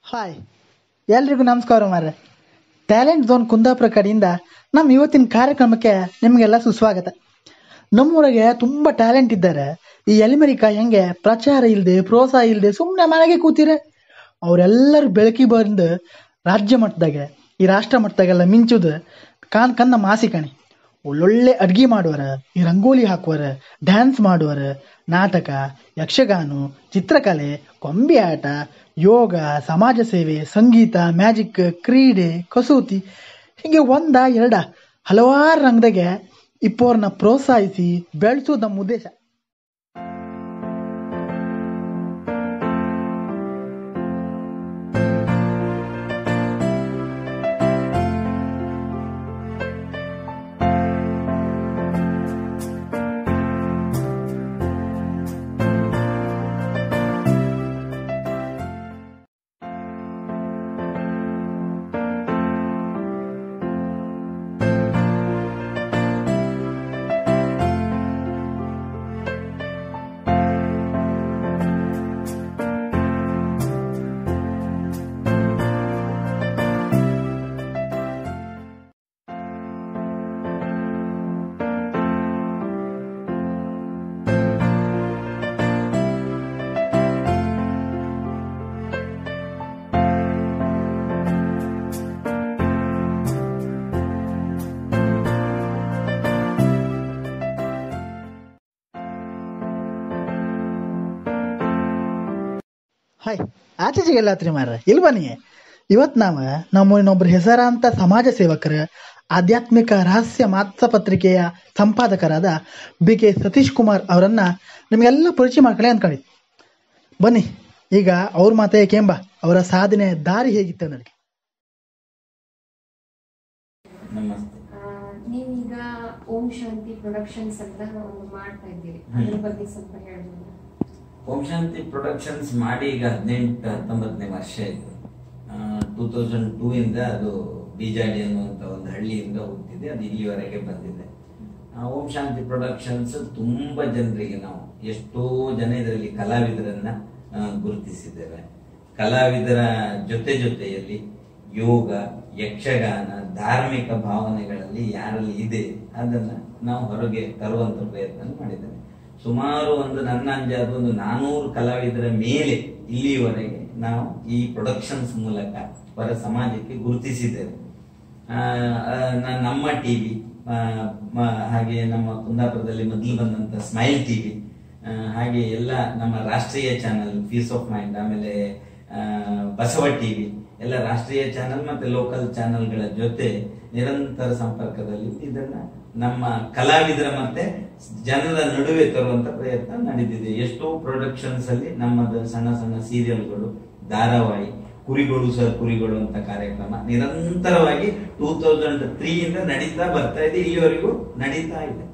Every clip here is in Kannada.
ಹಾಯ್ ಎಲ್ರಿಗೂ ನಮಸ್ಕಾರ ಮಾರ್ರೆ ಟ್ಯಾಲೆಂಟ್ ಝೋನ್ ಕುಂದಾಪುರ ಕಡೆಯಿಂದ ನಮ್ಮ ಇವತ್ತಿನ ಕಾರ್ಯಕ್ರಮಕ್ಕೆ ನಿಮಗೆಲ್ಲ ಸುಸ್ವಾಗತ ನಮ್ಮೂರಿಗೆ ತುಂಬ ಟ್ಯಾಲೆಂಟ್ ಇದ್ದಾರೆ ಈ ಎಲಿಮರಿಕ ಹೆಂಗೆ ಪ್ರಚಾರ ಇಲ್ಲದೆ ಪ್ರೋತ್ಸಾಹ ಇಲ್ಲದೆ ಸುಮ್ಮನೆ ಮನೆಗೆ ಕೂತಿರೆ ಅವರೆಲ್ಲರೂ ಬೆಳಕಿ ಬಂದು ರಾಜ್ಯ ಮಟ್ಟದಾಗೆ ಈ ರಾಷ್ಟ್ರ ಮಟ್ಟದಾಗೆಲ್ಲ ಮಿಂಚುದು ಕಾನ್ ಕನ್ನ ಮಾಸಿ ಕಣಿ ಒಳ್ಳೊಳ್ಳೆ ಅಡ್ಗೆ ಮಾಡುವರ ಈ ರಂಗೋಲಿ ಹಾಕುವರ ಡ್ಯಾನ್ಸ್ ಮಾಡುವರ ನಾಟಕ ಯಕ್ಷಗಾನ ಚಿತ್ರಕಲೆ ಕೊಂಬೆ ಆಟ ಯೋಗ ಸಮಾಜ ಸೇವೆ ಸಂಗೀತ ಮ್ಯಾಜಿಕ್ ಕ್ರೀಡೆ ಕಸೂತಿ ಹೀಗೆ ಒಂದ ಎರಡ ಹಲವಾರು ರಂಗದಾಗೆ ಇಪ್ಪೋರ್ನ ಪ್ರೋತ್ಸಾಹಿಸಿ ಬೆಳೆಸೋದು ನಮ್ಮ ಉದ್ದೇಶ ಹಾಯ್ ಆಚೆಗೆಲ್ಲ ಹತ್ರಿ ಮಾರ್ರೆ ಇಲ್ಲಿ ಬನ್ನಿ ಇವತ್ತು ನಾವು ನಮ್ಮ ಇನ್ನೊಬ್ರು ಹೆಸರಾಂತ ಸಮಾಜ ಸೇವಕರು ಆಧ್ಯಾತ್ಮಿಕ ರಹಸ್ಯ ಮಾಸಪತ್ರಿಕೆಯ ಸಂಪಾದಕರಾದ ಬಿ ಕೆ ಸತೀಶ್ ಕುಮಾರ್ ಅವರನ್ನ ನಿಮಗೆಲ್ಲ ಪರಿಚಯ ಮಾಡ್ಕೊಳ್ಳಿ ಅಂದ್ಕೊಂಡಿದ್ವಿ ಬನ್ನಿ ಈಗ ಅವ್ರ ಮಾತೇ ಕೇಂಬ ಅವರ ಸಾಧನೆ ದಾರಿ ಹೇಗಿತ್ತು ನನಗೆ ನಮಸ್ತೆ ಆ, ನೀವೀಗ ಓಂ ಶಾಂತಿ ಪ್ರೊಡಕ್ಷನ್ಸ್ ಅಂತ ಒಂದು ಮಾಡ್ತಾ ಇದ್ದೀರಿ ಅದ್ರ ಬಗ್ಗೆ ಸ್ವಲ್ಪ ಹೇಳ್ಬೋದಾ ಓಂ ಶಾಂತಿ ಪ್ರೊಡಕ್ಷನ್ಸ್ ಮಾಡಿ ಈಗ ಹದಿನೆಂಟು ಹತ್ತೊಂಬತ್ತನೇ ವರ್ಷ ಆಯಿತು ಟೂ ತೌಸಂಡ್ ಟೂ ಇಂದ ಅದು ಬೀಜಾಡಿ ಅನ್ನುವಂಥ ಒಂದು ಹಳ್ಳಿಯಿಂದ ಹೋಗ್ತಿದೆ ಅದು ಇಲ್ಲಿವರೆಗೆ ಬಂದಿದೆ ಆ, ಓಂ ಶಾಂತಿ ಪ್ರೊಡಕ್ಷನ್ಸ್ ತುಂಬ ಜನರಿಗೆ ನಾವು ಎಷ್ಟೋ ಜನ ಇದರಲ್ಲಿ ಕಲಾವಿದರನ್ನ ಆ, ಗುರುತಿಸಿದ್ದೇವೆ ಕಲಾವಿದರ ಜೊತೆ ಜೊತೆಯಲ್ಲಿ ಯೋಗ ಯಕ್ಷಗಾನ ಧಾರ್ಮಿಕ ಭಾವನೆಗಳಲ್ಲಿ ಯಾರಲ್ಲಿ ಇದೆ ಅದನ್ನ ನಾವು ಹೊರಗೆ ತರುವಂತ ಪ್ರಯತ್ನ ಮಾಡಿದ್ದೇವೆ ಸುಮಾರು ಒಂದು ನನ್ನ ಅಂಜಾದ ಒಂದು ನಾನೂರು ಕಲಾವಿದರ ಮೇಲೆ ಇಲ್ಲಿಯವರೆಗೆ ನಾವು ಈ ಪ್ರೊಡಕ್ಷನ್ಸ್ ಮೂಲಕ ಹೊರ ಸಮಾಜಕ್ಕೆ ಗುರುತಿಸಿದ್ದೇವೆ ಆ, ಆ, ನ- ನಮ್ಮ ಟಿವಿ ಹಾಗೆ ನಮ್ಮ ಕುಂದಾಪುರದಲ್ಲಿ ಮೊದಲು ಬಂದಂತ ಸ್ಮೈಲ್ ಟಿವಿ ಹಾಗೆ ಎಲ್ಲ ನಮ್ಮ ರಾಷ್ಟ್ರೀಯ ಚಾನಲ್ ಪೀಸ್ ಆಫ್ ಮೈಂಡ್ ಆಮೇಲೆ ಆ, ಬಸವ ಟಿವಿ ಎಲ್ಲ ರಾಷ್ಟ್ರೀಯ ಚಾನಲ್ ಮತ್ತೆ ಲೋಕಲ್ ಚಾನಲ್ಗಳ ಜೊತೆ ನಿರಂತರ ಸಂಪರ್ಕದಲ್ಲಿ ಇದನ್ನ ನಮ್ಮ ಕಲಾವಿದರ ಮತ್ತೆ ಜನರ ನಡುವೆ ತರುವಂತ ಪ್ರಯತ್ನ ನಡೆದಿದೆ ಎಷ್ಟೋ ಪ್ರೊಡಕ್ಷನ್ಸ್ ಅಲ್ಲಿ ನಮ್ಮದು ಸಣ್ಣ ಸಣ್ಣ ಸೀರಿಯಲ್ಗಳು ಧಾರಾವಾಹಿ ಕುರಿಗಳು ಸರ್ ಕುರಿಗಳು ಅಂತ ಕಾರ್ಯಕ್ರಮ ನಿರಂತರವಾಗಿ ಟೂ ತೌಸಂಡ್ ತ್ರೀ ಇಂದ ನಡೀತಾ ಬರ್ತಾ ಇದೆ ಇಲ್ಲಿವರೆಗೂ ನಡೀತಾ ಇದೆ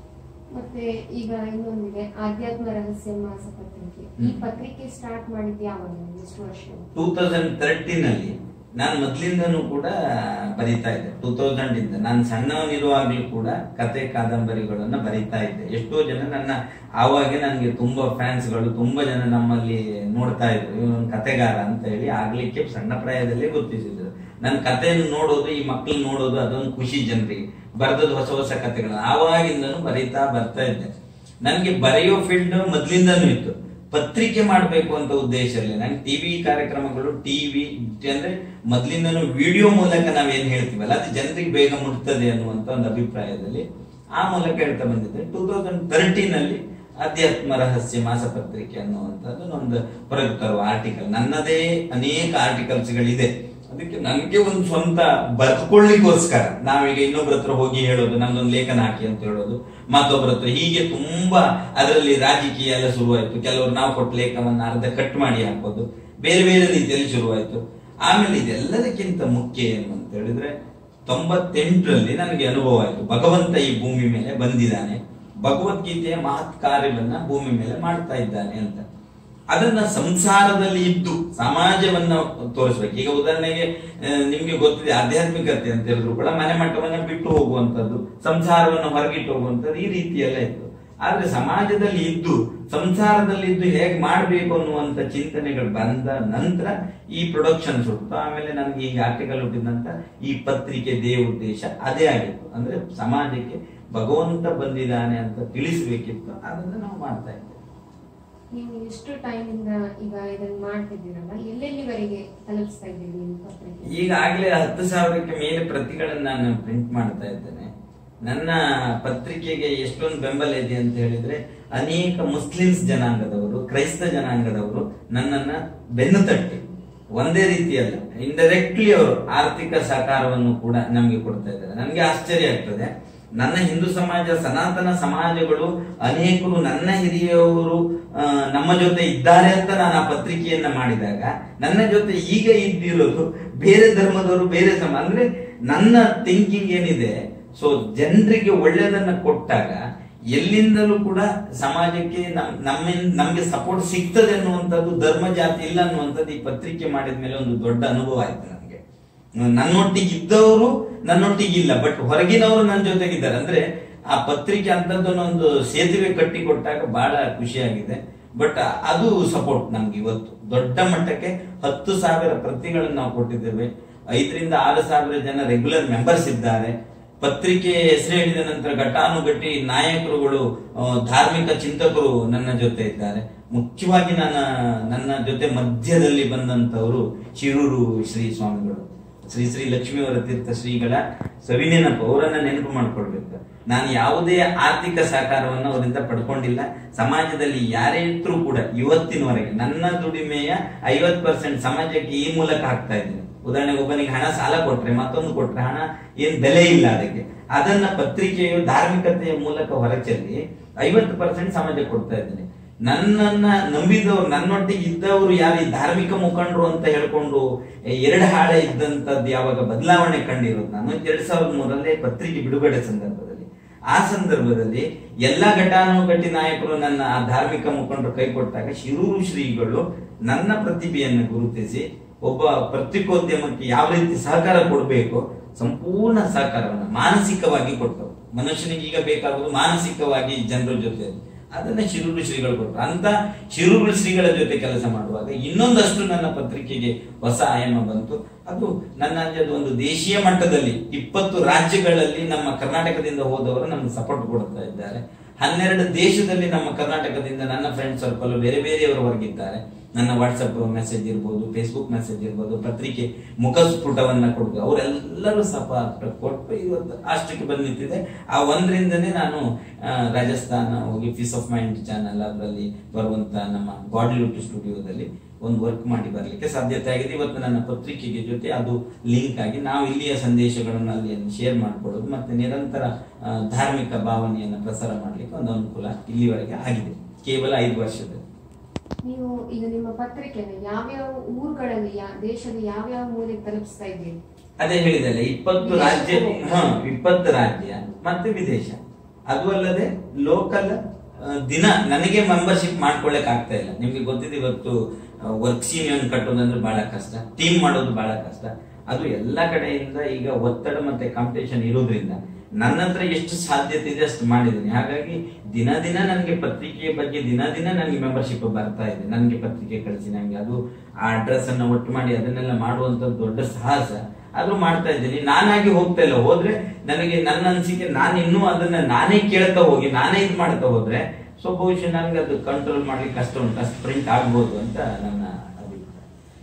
ಮತ್ತೆ ಈಗ ಇನ್ನೊಂದಿದೆ ಆಧ್ಯಾತ್ಮ ರಹಸ್ಯ ಮಾಸ ಪತ್ರಿಕೆ ಈ ಹ್ಮ್. ಪತ್ರಿಕೆ ಸ್ಟಾರ್ಟ್ ಮಾಡಿದ್ದು ಯಾವಾಗ ಎಷ್ಟು ವರ್ಷ ಟೂ ತೌಸಂಡ್ ತರ್ಟೀನ್ ಅಲ್ಲಿ ನಾನು ಮೊದ್ಲಿಂದನೂ ಕೂಡ ಬರಿತಾ ಇದ್ದೆ ಟೂ ತೌಸಂಡ್ ಇಂದ ನಾನು ಸಣ್ಣವನಿರುವಾಗ್ಲೂ ಕೂಡ ಕತೆ ಕಾದಂಬರಿಗಳನ್ನ ಬರಿತಾ ಇದ್ದೆ ಎಷ್ಟೋ ಜನ ನನ್ನ ಆವಾಗ ನನಗೆ ತುಂಬಾ ಫ್ಯಾನ್ಸ್ಗಳು ತುಂಬಾ ಜನ ನಮ್ಮಲ್ಲಿ ನೋಡ್ತಾ ಇದ್ರು ಇವನು ಕತೆಗಾರ ಅಂತ ಹೇಳಿ ಆಗ್ಲಿಕ್ಕೆ ಸಣ್ಣ ಪ್ರಾಯದಲ್ಲೇ ಗುರುತಿಸಿದ್ರು ನನ್ನ ಕಥೆಯನ್ನು ನೋಡೋದು ಈ ಮಕ್ಕಳು ನೋಡೋದು ಅದೊಂದು ಖುಷಿ ಜನರಿಗೆ ಬರ್ದದ್ದು ಹೊಸ ಹೊಸ ಕತೆಗಳನ್ನ ಆವಾಗಿಂದನೂ ಬರೀತಾ ಬರ್ತಾ ಇದ್ದೆ ನನ್ಗೆ ಬರೆಯೋ ಫೀಲ್ಡ್ ಮೊದ್ಲಿಂದನೂ ಇತ್ತು ಪತ್ರಿಕೆ ಮಾಡಬೇಕು ಅಂತ ಉದ್ದೇಶ ಇಲ್ಲ ನಂಗೆ ಟಿವಿ ಕಾರ್ಯಕ್ರಮಗಳು ಟಿವಿ ಅಂದ್ರೆ ಮೊದ್ಲಿಂದನೂ ವಿಡಿಯೋ ಮೂಲಕ ನಾವೇನ್ ಹೇಳ್ತೀವಲ್ಲ ಅದು ಜನರಿಗೆ ಬೇಗ ಮುಟ್ತದೆ ಅನ್ನುವಂತ ಒಂದು ಅಭಿಪ್ರಾಯದಲ್ಲಿ ಆ ಮೂಲಕ ಹೇಳ್ತಾ ಬಂದಿದ್ದೆ ಟೂ ತೌಸಂಡ್ ತರ್ಟೀನ್ ಅಲ್ಲಿ ಅಧ್ಯಾತ್ಮ ರಹಸ್ಯ ಮಾಸಪತ್ರಿಕೆ ಅನ್ನುವಂಥದ್ದು ಒಂದು ಹೊರಗೆ ತರುವ ಆರ್ಟಿಕಲ್ ನನ್ನದೇ ಅನೇಕ ಆರ್ಟಿಕಲ್ಸ್ ಗಳಿದೆ ಅದಕ್ಕೆ ನನಗೆ ಒಂದು ಸ್ವಂತ ಬದುಕೊಳ್ಳಿಕ್ಕೋಸ್ಕರ ನಾವೀಗ ಇನ್ನೊಬ್ರ ಹತ್ರ ಹೋಗಿ ಹೇಳೋದು ನಮ್ದೊಂದು ಲೇಖನ ಹಾಕಿ ಅಂತ ಹೇಳೋದು ಮತ್ತೊಬ್ಬರ ಹತ್ರ ಹೀಗೆ ತುಂಬಾ ಅದರಲ್ಲಿ ರಾಜಕೀಯ ಎಲ್ಲ ಶುರುವಾಯ್ತು ಕೆಲವರು ನಾವು ಕೊಟ್ಟ ಲೇಖನವನ್ನ ಅರ್ಧ ಕಟ್ ಮಾಡಿ ಹಾಕೋದು ಬೇರೆ ಬೇರೆ ರೀತಿಯಲ್ಲಿ ಶುರುವಾಯ್ತು ಆಮೇಲೆ ಇದೆಲ್ಲದಕ್ಕಿಂತ ಮುಖ್ಯ ಏನು ಅಂತ ಹೇಳಿದ್ರೆ ತೊಂಬತ್ತೆಂಟರಲ್ಲಿ ನನಗೆ ಅನುಭವ ಆಯ್ತು ಭಗವಂತ ಈ ಭೂಮಿ ಮೇಲೆ ಬಂದಿದ್ದಾನೆ ಭಗವದ್ಗೀತೆಯ ಮಹತ್ ಕಾರ್ಯವನ್ನ ಭೂಮಿ ಮೇಲೆ ಮಾಡ್ತಾ ಇದ್ದಾನೆ ಅಂತ ಅದನ್ನ ಸಂಸಾರದಲ್ಲಿ ಇದ್ದು ಸಮಾಜವನ್ನ ತೋರಿಸ್ಬೇಕು ಈಗ ಉದಾಹರಣೆಗೆ ಆ, ನಿಮ್ಗೆ ಗೊತ್ತಿದೆ ಆಧ್ಯಾತ್ಮಿಕತೆ ಅಂತ ಹೇಳಿದ್ರು ಕೂಡ ಮನೆ ಮಟ್ಟವನ್ನ ಬಿಟ್ಟು ಹೋಗುವಂತದ್ದು ಸಂಸಾರವನ್ನ ಹೊರಗಿಟ್ಟು ಹೋಗುವಂತದ್ದು ಈ ರೀತಿ ಎಲ್ಲ ಇತ್ತು ಆದ್ರೆ ಸಮಾಜದಲ್ಲಿ ಇದ್ದು ಸಂಸಾರದಲ್ಲಿ ಇದ್ದು ಹೇಗೆ ಮಾಡಬೇಕು ಅನ್ನುವಂತ ಚಿಂತನೆಗಳು ಬಂದ ನಂತರ ಈ ಪ್ರೊಡಕ್ಷನ್ ಹುಟ್ಟಿತು ಆಮೇಲೆ ನನ್ಗೆ ಈ ಆರ್ಟಿಕಲ್ ಹುಟ್ಟಿದ ನಂತರ ಈ ಪತ್ರಿಕೆ ದೇ ಉದ್ದೇಶ ಅದೇ ಆಗಿತ್ತು ಅಂದ್ರೆ ಸಮಾಜಕ್ಕೆ ಭಗವಂತ ಬಂದಿದ್ದಾನೆ ಅಂತ ತಿಳಿಸ್ಬೇಕಿತ್ತು ಅದನ್ನ ನಾವು ಮಾಡ್ತಾ ಇದ್ದೇವೆ ನೀವು ಎಷ್ಟು ಟೈಮ್ ಇಂದ ಈಗ ಇದನ್ನ ಮಾಡ್ತಿದ್ದೀರಲ್ಲ ಎಲ್ಲೆಲ್ಲಿವರೆಗೆ ತಲುಪಿಸ್ತಾ ಇದ್ದೀರಿ ನಿಮ್ಮ ಪತ್ರಿಕೆ ಈಗಾಗಲೇ ಹತ್ತು ಸಾವಿರಕ್ಕೆ ಮೇಲೆ ಪ್ರತಿಗಳನ್ನು ನಾನು ಪ್ರಿಂಟ್ ಮಾಡ್ತಾ ಇದ್ದೇನೆ ನನ್ನ ಪತ್ರಿಕೆಗೆ ಎಷ್ಟೊಂದು ಬೆಂಬಲ ಇದೆ ಅಂತ ಹೇಳಿದ್ರೆ ಅನೇಕ ಮುಸ್ಲಿಮ್ಸ್ ಜನಾಂಗದವರು ಕ್ರೈಸ್ತ ಜನಾಂಗದವರು ನನ್ನನ್ನ ಬೆನ್ನು ತಟ್ಟಿ ಒಂದೇ ರೀತಿಯಲ್ಲ ಇಂಡೈರೆಕ್ಟ್ಲಿ ಅವರು ಆರ್ಥಿಕ ಸಹಕಾರವನ್ನು ಕೂಡ ನಮಗೆ ಕೊಡ್ತಾ ಇದ್ದಾರೆ ನನಗೆ ಆಶ್ಚರ್ಯ ಆಗ್ತದೆ ನನ್ನ ಹಿಂದೂ ಸಮಾಜ ಸನಾತನ ಸಮಾಜಗಳು ಅನೇಕರು ನನ್ನ ಹಿರಿಯವರು ಆ, ನಮ್ಮ ಜೊತೆ ಇದ್ದಾರೆ ಅಂತ ನಾನು ಆ ಪತ್ರಿಕೆಯನ್ನ ಮಾಡಿದಾಗ ನನ್ನ ಜೊತೆ ಈಗ ಇದ್ದಿರೋದು ಬೇರೆ ಧರ್ಮದವರು ಬೇರೆ ಸಮ ಅಂದ್ರೆ ನನ್ನ ಥಿಂಕಿಂಗ್ ಏನಿದೆ ಸೊ ಜನರಿಗೆ ಒಳ್ಳೆಯದನ್ನ ಕೊಟ್ಟಾಗ ಎಲ್ಲಿಂದಲೂ ಕೂಡ ಸಮಾಜಕ್ಕೆ ನಮ್- ನಮ್ಮಿಂದ ನಮ್ಗೆ ಸಪೋರ್ಟ್ ಸಿಗ್ತದೆ ಅನ್ನುವಂಥದ್ದು ಧರ್ಮ ಜಾತಿ ಇಲ್ಲ ಅನ್ನುವಂಥದ್ದು ಈ ಪತ್ರಿಕೆ ಮಾಡಿದ ಮೇಲೆ ಒಂದು ದೊಡ್ಡ ಅನುಭವ ಆಯ್ತು ನನಗೆ ನನ್ನೊಟ್ಟಿಗೆ ಇದ್ದವರು ನನ್ನೊಟ್ಟಿಗೆ ಇಲ್ಲ ಬಟ್ ಹೊರಗಿನವರು ನನ್ನ ಜೊತೆಗಿದ್ದಾರೆ ಅಂದ್ರೆ ಆ ಪತ್ರಿಕೆ ಅಂತದ್ದನ್ನೊಂದು ಸೇತುವೆ ಕಟ್ಟಿ ಕೊಟ್ಟಾಗ ಬಹಳ ಖುಷಿಯಾಗಿದೆ ಬಟ್ ಅದು ಸಪೋರ್ಟ್ ನಮ್ಗೆ ಇವತ್ತು ದೊಡ್ಡ ಮಟ್ಟಕ್ಕೆ ಹತ್ತು ಸಾವಿರ ಪ್ರತಿಗಳನ್ನು ನಾವು ಕೊಟ್ಟಿದ್ದೇವೆ ಐದರಿಂದ ಆರು ಸಾವಿರ ಜನ ರೆಗ್ಯುಲರ್ ಮೆಂಬರ್ಸ್ ಇದ್ದಾರೆ ಪತ್ರಿಕೆ ಹೆಸರು ಹೇಳಿದ ನಂತರ ಘಟಾನುಘಟಿ ನಾಯಕರುಗಳು ಆ, ಧಾರ್ಮಿಕ ಚಿಂತಕರು ನನ್ನ ಜೊತೆ ಇದ್ದಾರೆ ಮುಖ್ಯವಾಗಿ ನನ್ನ ನನ್ನ ಜೊತೆ ಮಧ್ಯದಲ್ಲಿ ಬಂದಂತವರು ಶಿರೂರು ಶ್ರೀ ಸ್ವಾಮಿಗಳು ಶ್ರೀ ಶ್ರೀ ಲಕ್ಷ್ಮೀವರ ತೀರ್ಥ ಶ್ರೀಗಳ ಸವಿನೆನಪು ಅವರನ್ನ ನೆನಪು ಮಾಡ್ಕೊಳ್ಬೇಕು ನಾನು ಯಾವುದೇ ಆರ್ಥಿಕ ಸಹಕಾರವನ್ನು ಅವರಿಂದ ಪಡ್ಕೊಂಡಿಲ್ಲ ಸಮಾಜದಲ್ಲಿ ಯಾರೇ ಇದ್ರೂ ಕೂಡ ಇವತ್ತಿನವರೆಗೆ ನನ್ನ ದುಡಿಮೆಯ ಐವತ್ ಪರ್ಸೆಂಟ್ ಸಮಾಜಕ್ಕೆ ಈ ಮೂಲಕ ಹಾಕ್ತಾ ಇದ್ದೀನಿ ಉದಾಹರಣೆಗೆ ಒಬ್ಬನಿಗೆ ಹಣ ಸಾಲ ಕೊಟ್ರೆ ಮತ್ತೊಂದು ಕೊಟ್ರೆ ಹಣ ಏನ್ ಬೆಲೆ ಇಲ್ಲ ಅದಕ್ಕೆ ಅದನ್ನ ಪತ್ರಿಕೆಯು ಧಾರ್ಮಿಕತೆಯ ಮೂಲಕ ಹೊರಚೆಲ್ಲಿ ಐವತ್ತು ಪರ್ಸೆಂಟ್ ಸಮಾಜಕ್ಕೆ ಕೊಡ್ತಾ ಇದ್ದೀನಿ ನನ್ನನ್ನ ನಂಬಿದವರು ನನ್ನೊಟ್ಟಿಗೆ ಇದ್ದವರು ಯಾರು ಈ ಧಾರ್ಮಿಕ ಮುಖಂಡರು ಅಂತ ಹೇಳ್ಕೊಂಡು ಎರಡು ಹಾಳೆ ಇದ್ದಂತದ್ದು ಯಾವಾಗ ಬದಲಾವಣೆ ಕಂಡಿರೋದು ನಾನು ಎರಡ್ ಸಾವಿರದ ಮೂರಲ್ಲೇ ಪತ್ರಿಕೆ ಬಿಡುಗಡೆ ಸಂದರ್ಭದಲ್ಲಿ ಆ ಸಂದರ್ಭದಲ್ಲಿ ಎಲ್ಲಾ ಘಟಾನುಘಟಿ ನಾಯಕರು ನನ್ನ ಆ ಧಾರ್ಮಿಕ ಮುಖಂಡರು ಕೈ ಕೊಟ್ಟಾಗ ಶಿರೂರು ಶ್ರೀಗಳು ನನ್ನ ಪ್ರತಿಭೆಯನ್ನು ಗುರುತಿಸಿ ಒಬ್ಬ ಪತ್ರಿಕೋದ್ಯಮಕ್ಕೆ ಯಾವ ರೀತಿ ಸಹಕಾರ ಕೊಡಬೇಕು ಸಂಪೂರ್ಣ ಸಹಕಾರವನ್ನು ಮಾನಸಿಕವಾಗಿ ಕೊಟ್ಟರು ಮನುಷ್ಯನಿಗೆ ಈಗ ಬೇಕಾಗುವುದು ಮಾನಸಿಕವಾಗಿ ಜನರ ಜೊತೆ ಅದನ್ನ ಶಿರೂರು ಶ್ರೀಗಳು ಕೊಟ್ಟರು ಅಂತ ಶಿರೂರು ಶ್ರೀಗಳ ಜೊತೆ ಕೆಲಸ ಮಾಡುವಾಗ ಇನ್ನೊಂದಷ್ಟು ನನ್ನ ಪತ್ರಿಕೆಗೆ ಹೊಸ ಆಯಾಮ ಬಂತು ಅದು ನನ್ನ ಅದು ಒಂದು ದೇಶೀಯ ಮಟ್ಟದಲ್ಲಿ ಇಪ್ಪತ್ತು ರಾಜ್ಯಗಳಲ್ಲಿ ನಮ್ಮ ಕರ್ನಾಟಕದಿಂದ ಹೋದವರು ನಮ್ಗೆ ಸಪೋರ್ಟ್ ಕೊಡ್ತಾ ಇದ್ದಾರೆ ಹನ್ನೆರಡು ದೇಶದಲ್ಲಿ ನಮ್ಮ ಕರ್ನಾಟಕದಿಂದ ನನ್ನ ಫ್ರೆಂಡ್ ಸರ್ಕಲ್ ಬೇರೆ ಬೇರೆಯವರು ಹೊರಗಿದ್ದಾರೆ ನನ್ನ ವಾಟ್ಸಪ್ ಮೆಸೇಜ್ ಇರ್ಬೋದು ಫೇಸ್ಬುಕ್ ಮೆಸೇಜ್ ಇರ್ಬೋದು ಪತ್ರಿಕೆ ಮುಖಸ್ಫುಟವನ್ನ ಕೊಡುದು ಅವರೆಲ್ಲರೂ ಸಪೋರ್ಟ್ ಕೊಟ್ಟು ಇವತ್ತು ಅಷ್ಟಕ್ಕೆ ಬಂದು ನಿಂತಿದೆ ಆ ಒಂದರಿಂದನೇ ನಾನು ಆ, ರಾಜಸ್ಥಾನ ಹೋಗಿ ಪೀಸ್ ಆಫ್ ಮೈಂಡ್ ಚಾನಲ್ ಅದರಲ್ಲಿ ಬರುವಂತ ನಮ್ಮ ಬಾಡಿಲುಟ್ ಸ್ಟುಡಿಯೋದಲ್ಲಿ ಒಂದು ವರ್ಕ್ ಮಾಡಿ ಬರಲಿಕ್ಕೆ ಸಾಧ್ಯತೆ ಆಗಿದೆ ಇವತ್ತು ನನ್ನ ಪತ್ರಿಕೆಗೆ ಜೊತೆ ಅದು ಲಿಂಕ್ ಆಗಿ ನಾವು ಇಲ್ಲಿಯ ಸಂದೇಶಗಳನ್ನು ಅಲ್ಲಿ ಶೇರ್ ಮಾಡ್ಕೊಳ್ಳೋದು ಮತ್ತೆ ನಿರಂತರ ಆ, ಧಾರ್ಮಿಕ ಭಾವನೆಯನ್ನು ಪ್ರಸಾರ ಮಾಡಲಿಕ್ಕೆ ಒಂದು ಅನುಕೂಲ ಇಲ್ಲಿವರೆಗೆ ಆಗಿದೆ ಕೇವಲ ಐದು ವರ್ಷದಲ್ಲಿ ನೀವು ಈಗ ನಿಮ್ಮ ಪತ್ರಿಕೆನ ಯಾವ್ಯಾವ ಊರುಗಳಲ್ಲಿ ಯಾ- ದೇಶದ ಯಾವ್ಯಾವ ಮೂಲೆಗೆ ತಲುಪಿಸ್ತಾ ಇದ್ದೀರಿ ಅದೇ ಹೇಳಿದಲ್ಲ ಇಪ್ಪತ್ತು ರಾಜ್ಯ ಹ ಇಪ್ಪತ್ತು ರಾಜ್ಯ ಮತ್ತೆ ವಿದೇಶ ಅದು ಅಲ್ಲದೆ ಲೋಕಲ್ ದಿನ ನನಗೆ ಮೆಂಬರ್ಶಿಪ್ ಮಾಡ್ಕೊಳ್ಳಕ್ ಆಗ್ತಾ ಇಲ್ಲ ನಿಮ್ಗೆ ಗೊತ್ತಿದೆ ಇವತ್ತು ವರ್ಕ್ ಯೂನಿಯನ್ ಕಟ್ಟೋದಂದ್ರೆ ಬಹಳ ಕಷ್ಟ ಟೀಮ್ ಮಾಡೋದು ಬಹಳ ಕಷ್ಟ ಅದು ಎಲ್ಲ ಕಡೆಯಿಂದ ಈಗ ಒತ್ತಡ ಮತ್ತೆ ಕಾಂಪಿಟೇಷನ್ ಇರೋದ್ರಿಂದ ನನ್ನ ಹತ್ರ ಎಷ್ಟು ಸಾಧ್ಯತೆ ಇದೆ ಅಷ್ಟು ಮಾಡಿದ್ದೀನಿ ಹಾಗಾಗಿ ದಿನ ದಿನ ನನಗೆ ಪತ್ರಿಕೆಯ ಬಗ್ಗೆ ದಿನ ದಿನ ನನಗೆ ಮೆಂಬರ್ಶಿಪ್ ಬರ್ತಾ ಇದೆ ನನಗೆ ಪತ್ರಿಕೆ ಕಳಿಸಿ ನನಗೆ ಅದು ಆ ಅಡ್ರೆಸ್ ಅನ್ನ ಒಟ್ಟು ಮಾಡಿ ಅದನ್ನೆಲ್ಲ ಮಾಡುವಂತ ದೊಡ್ಡ ಸಾಹಸ ಆದ್ರೂ ಮಾಡ್ತಾ ಇದ್ದೀನಿ ನಾನಾಗಿ ಹೋಗ್ತಾ ಇಲ್ಲ ಹೋದ್ರೆ ನನಗೆ ನನ್ನ ಅನ್ಸಿಕೆ ನಾನು ಇನ್ನೂ ಅದನ್ನ ನಾನೇ ಕೇಳ್ತಾ ಹೋಗಿ ನಾನೇ ಇದು ಮಾಡ್ತಾ ಹೋದ್ರೆ ಸೊ ಬಹುಶಃ ನನಗೆ ಅದು ಕಂಟ್ರೋಲ್ ಮಾಡ್ಲಿಕ್ಕೆ ಕಷ್ಟ ಉಂಟು ಅಷ್ಟು ಪ್ರಿಂಟ್ ಆಗ್ಬೋದು ಅಂತ ನನ್ನ ಅಭಿಪ್ರಾಯ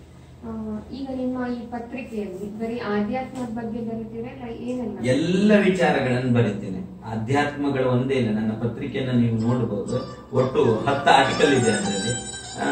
ಆ, ಈಗ ನಿಮ್ಮ ಈ ಪತ್ರಿಕೆಯಲ್ಲಿ ಬರೀ ಆಧ್ಯಾತ್ಮದ ಬಗ್ಗೆ ಬರೀತೀರಾ ಇಲ್ಲ ಏನೆಲ್ಲ ಎಲ್ಲ ವಿಚಾರಗಳನ್ನು ಬರೀತೇನೆ ಅಧ್ಯಾತ್ಮಗಳು ಒಂದೇ ಇಲ್ಲ ನನ್ನ ಪತ್ರಿಕೆಯನ್ನು ನೀವು ನೋಡಬಹುದು ಒಟ್ಟು ಹತ್ತು ಆರ್ಟಿಕಲ್ ಇದೆ ಅದರಲ್ಲಿ ಆ,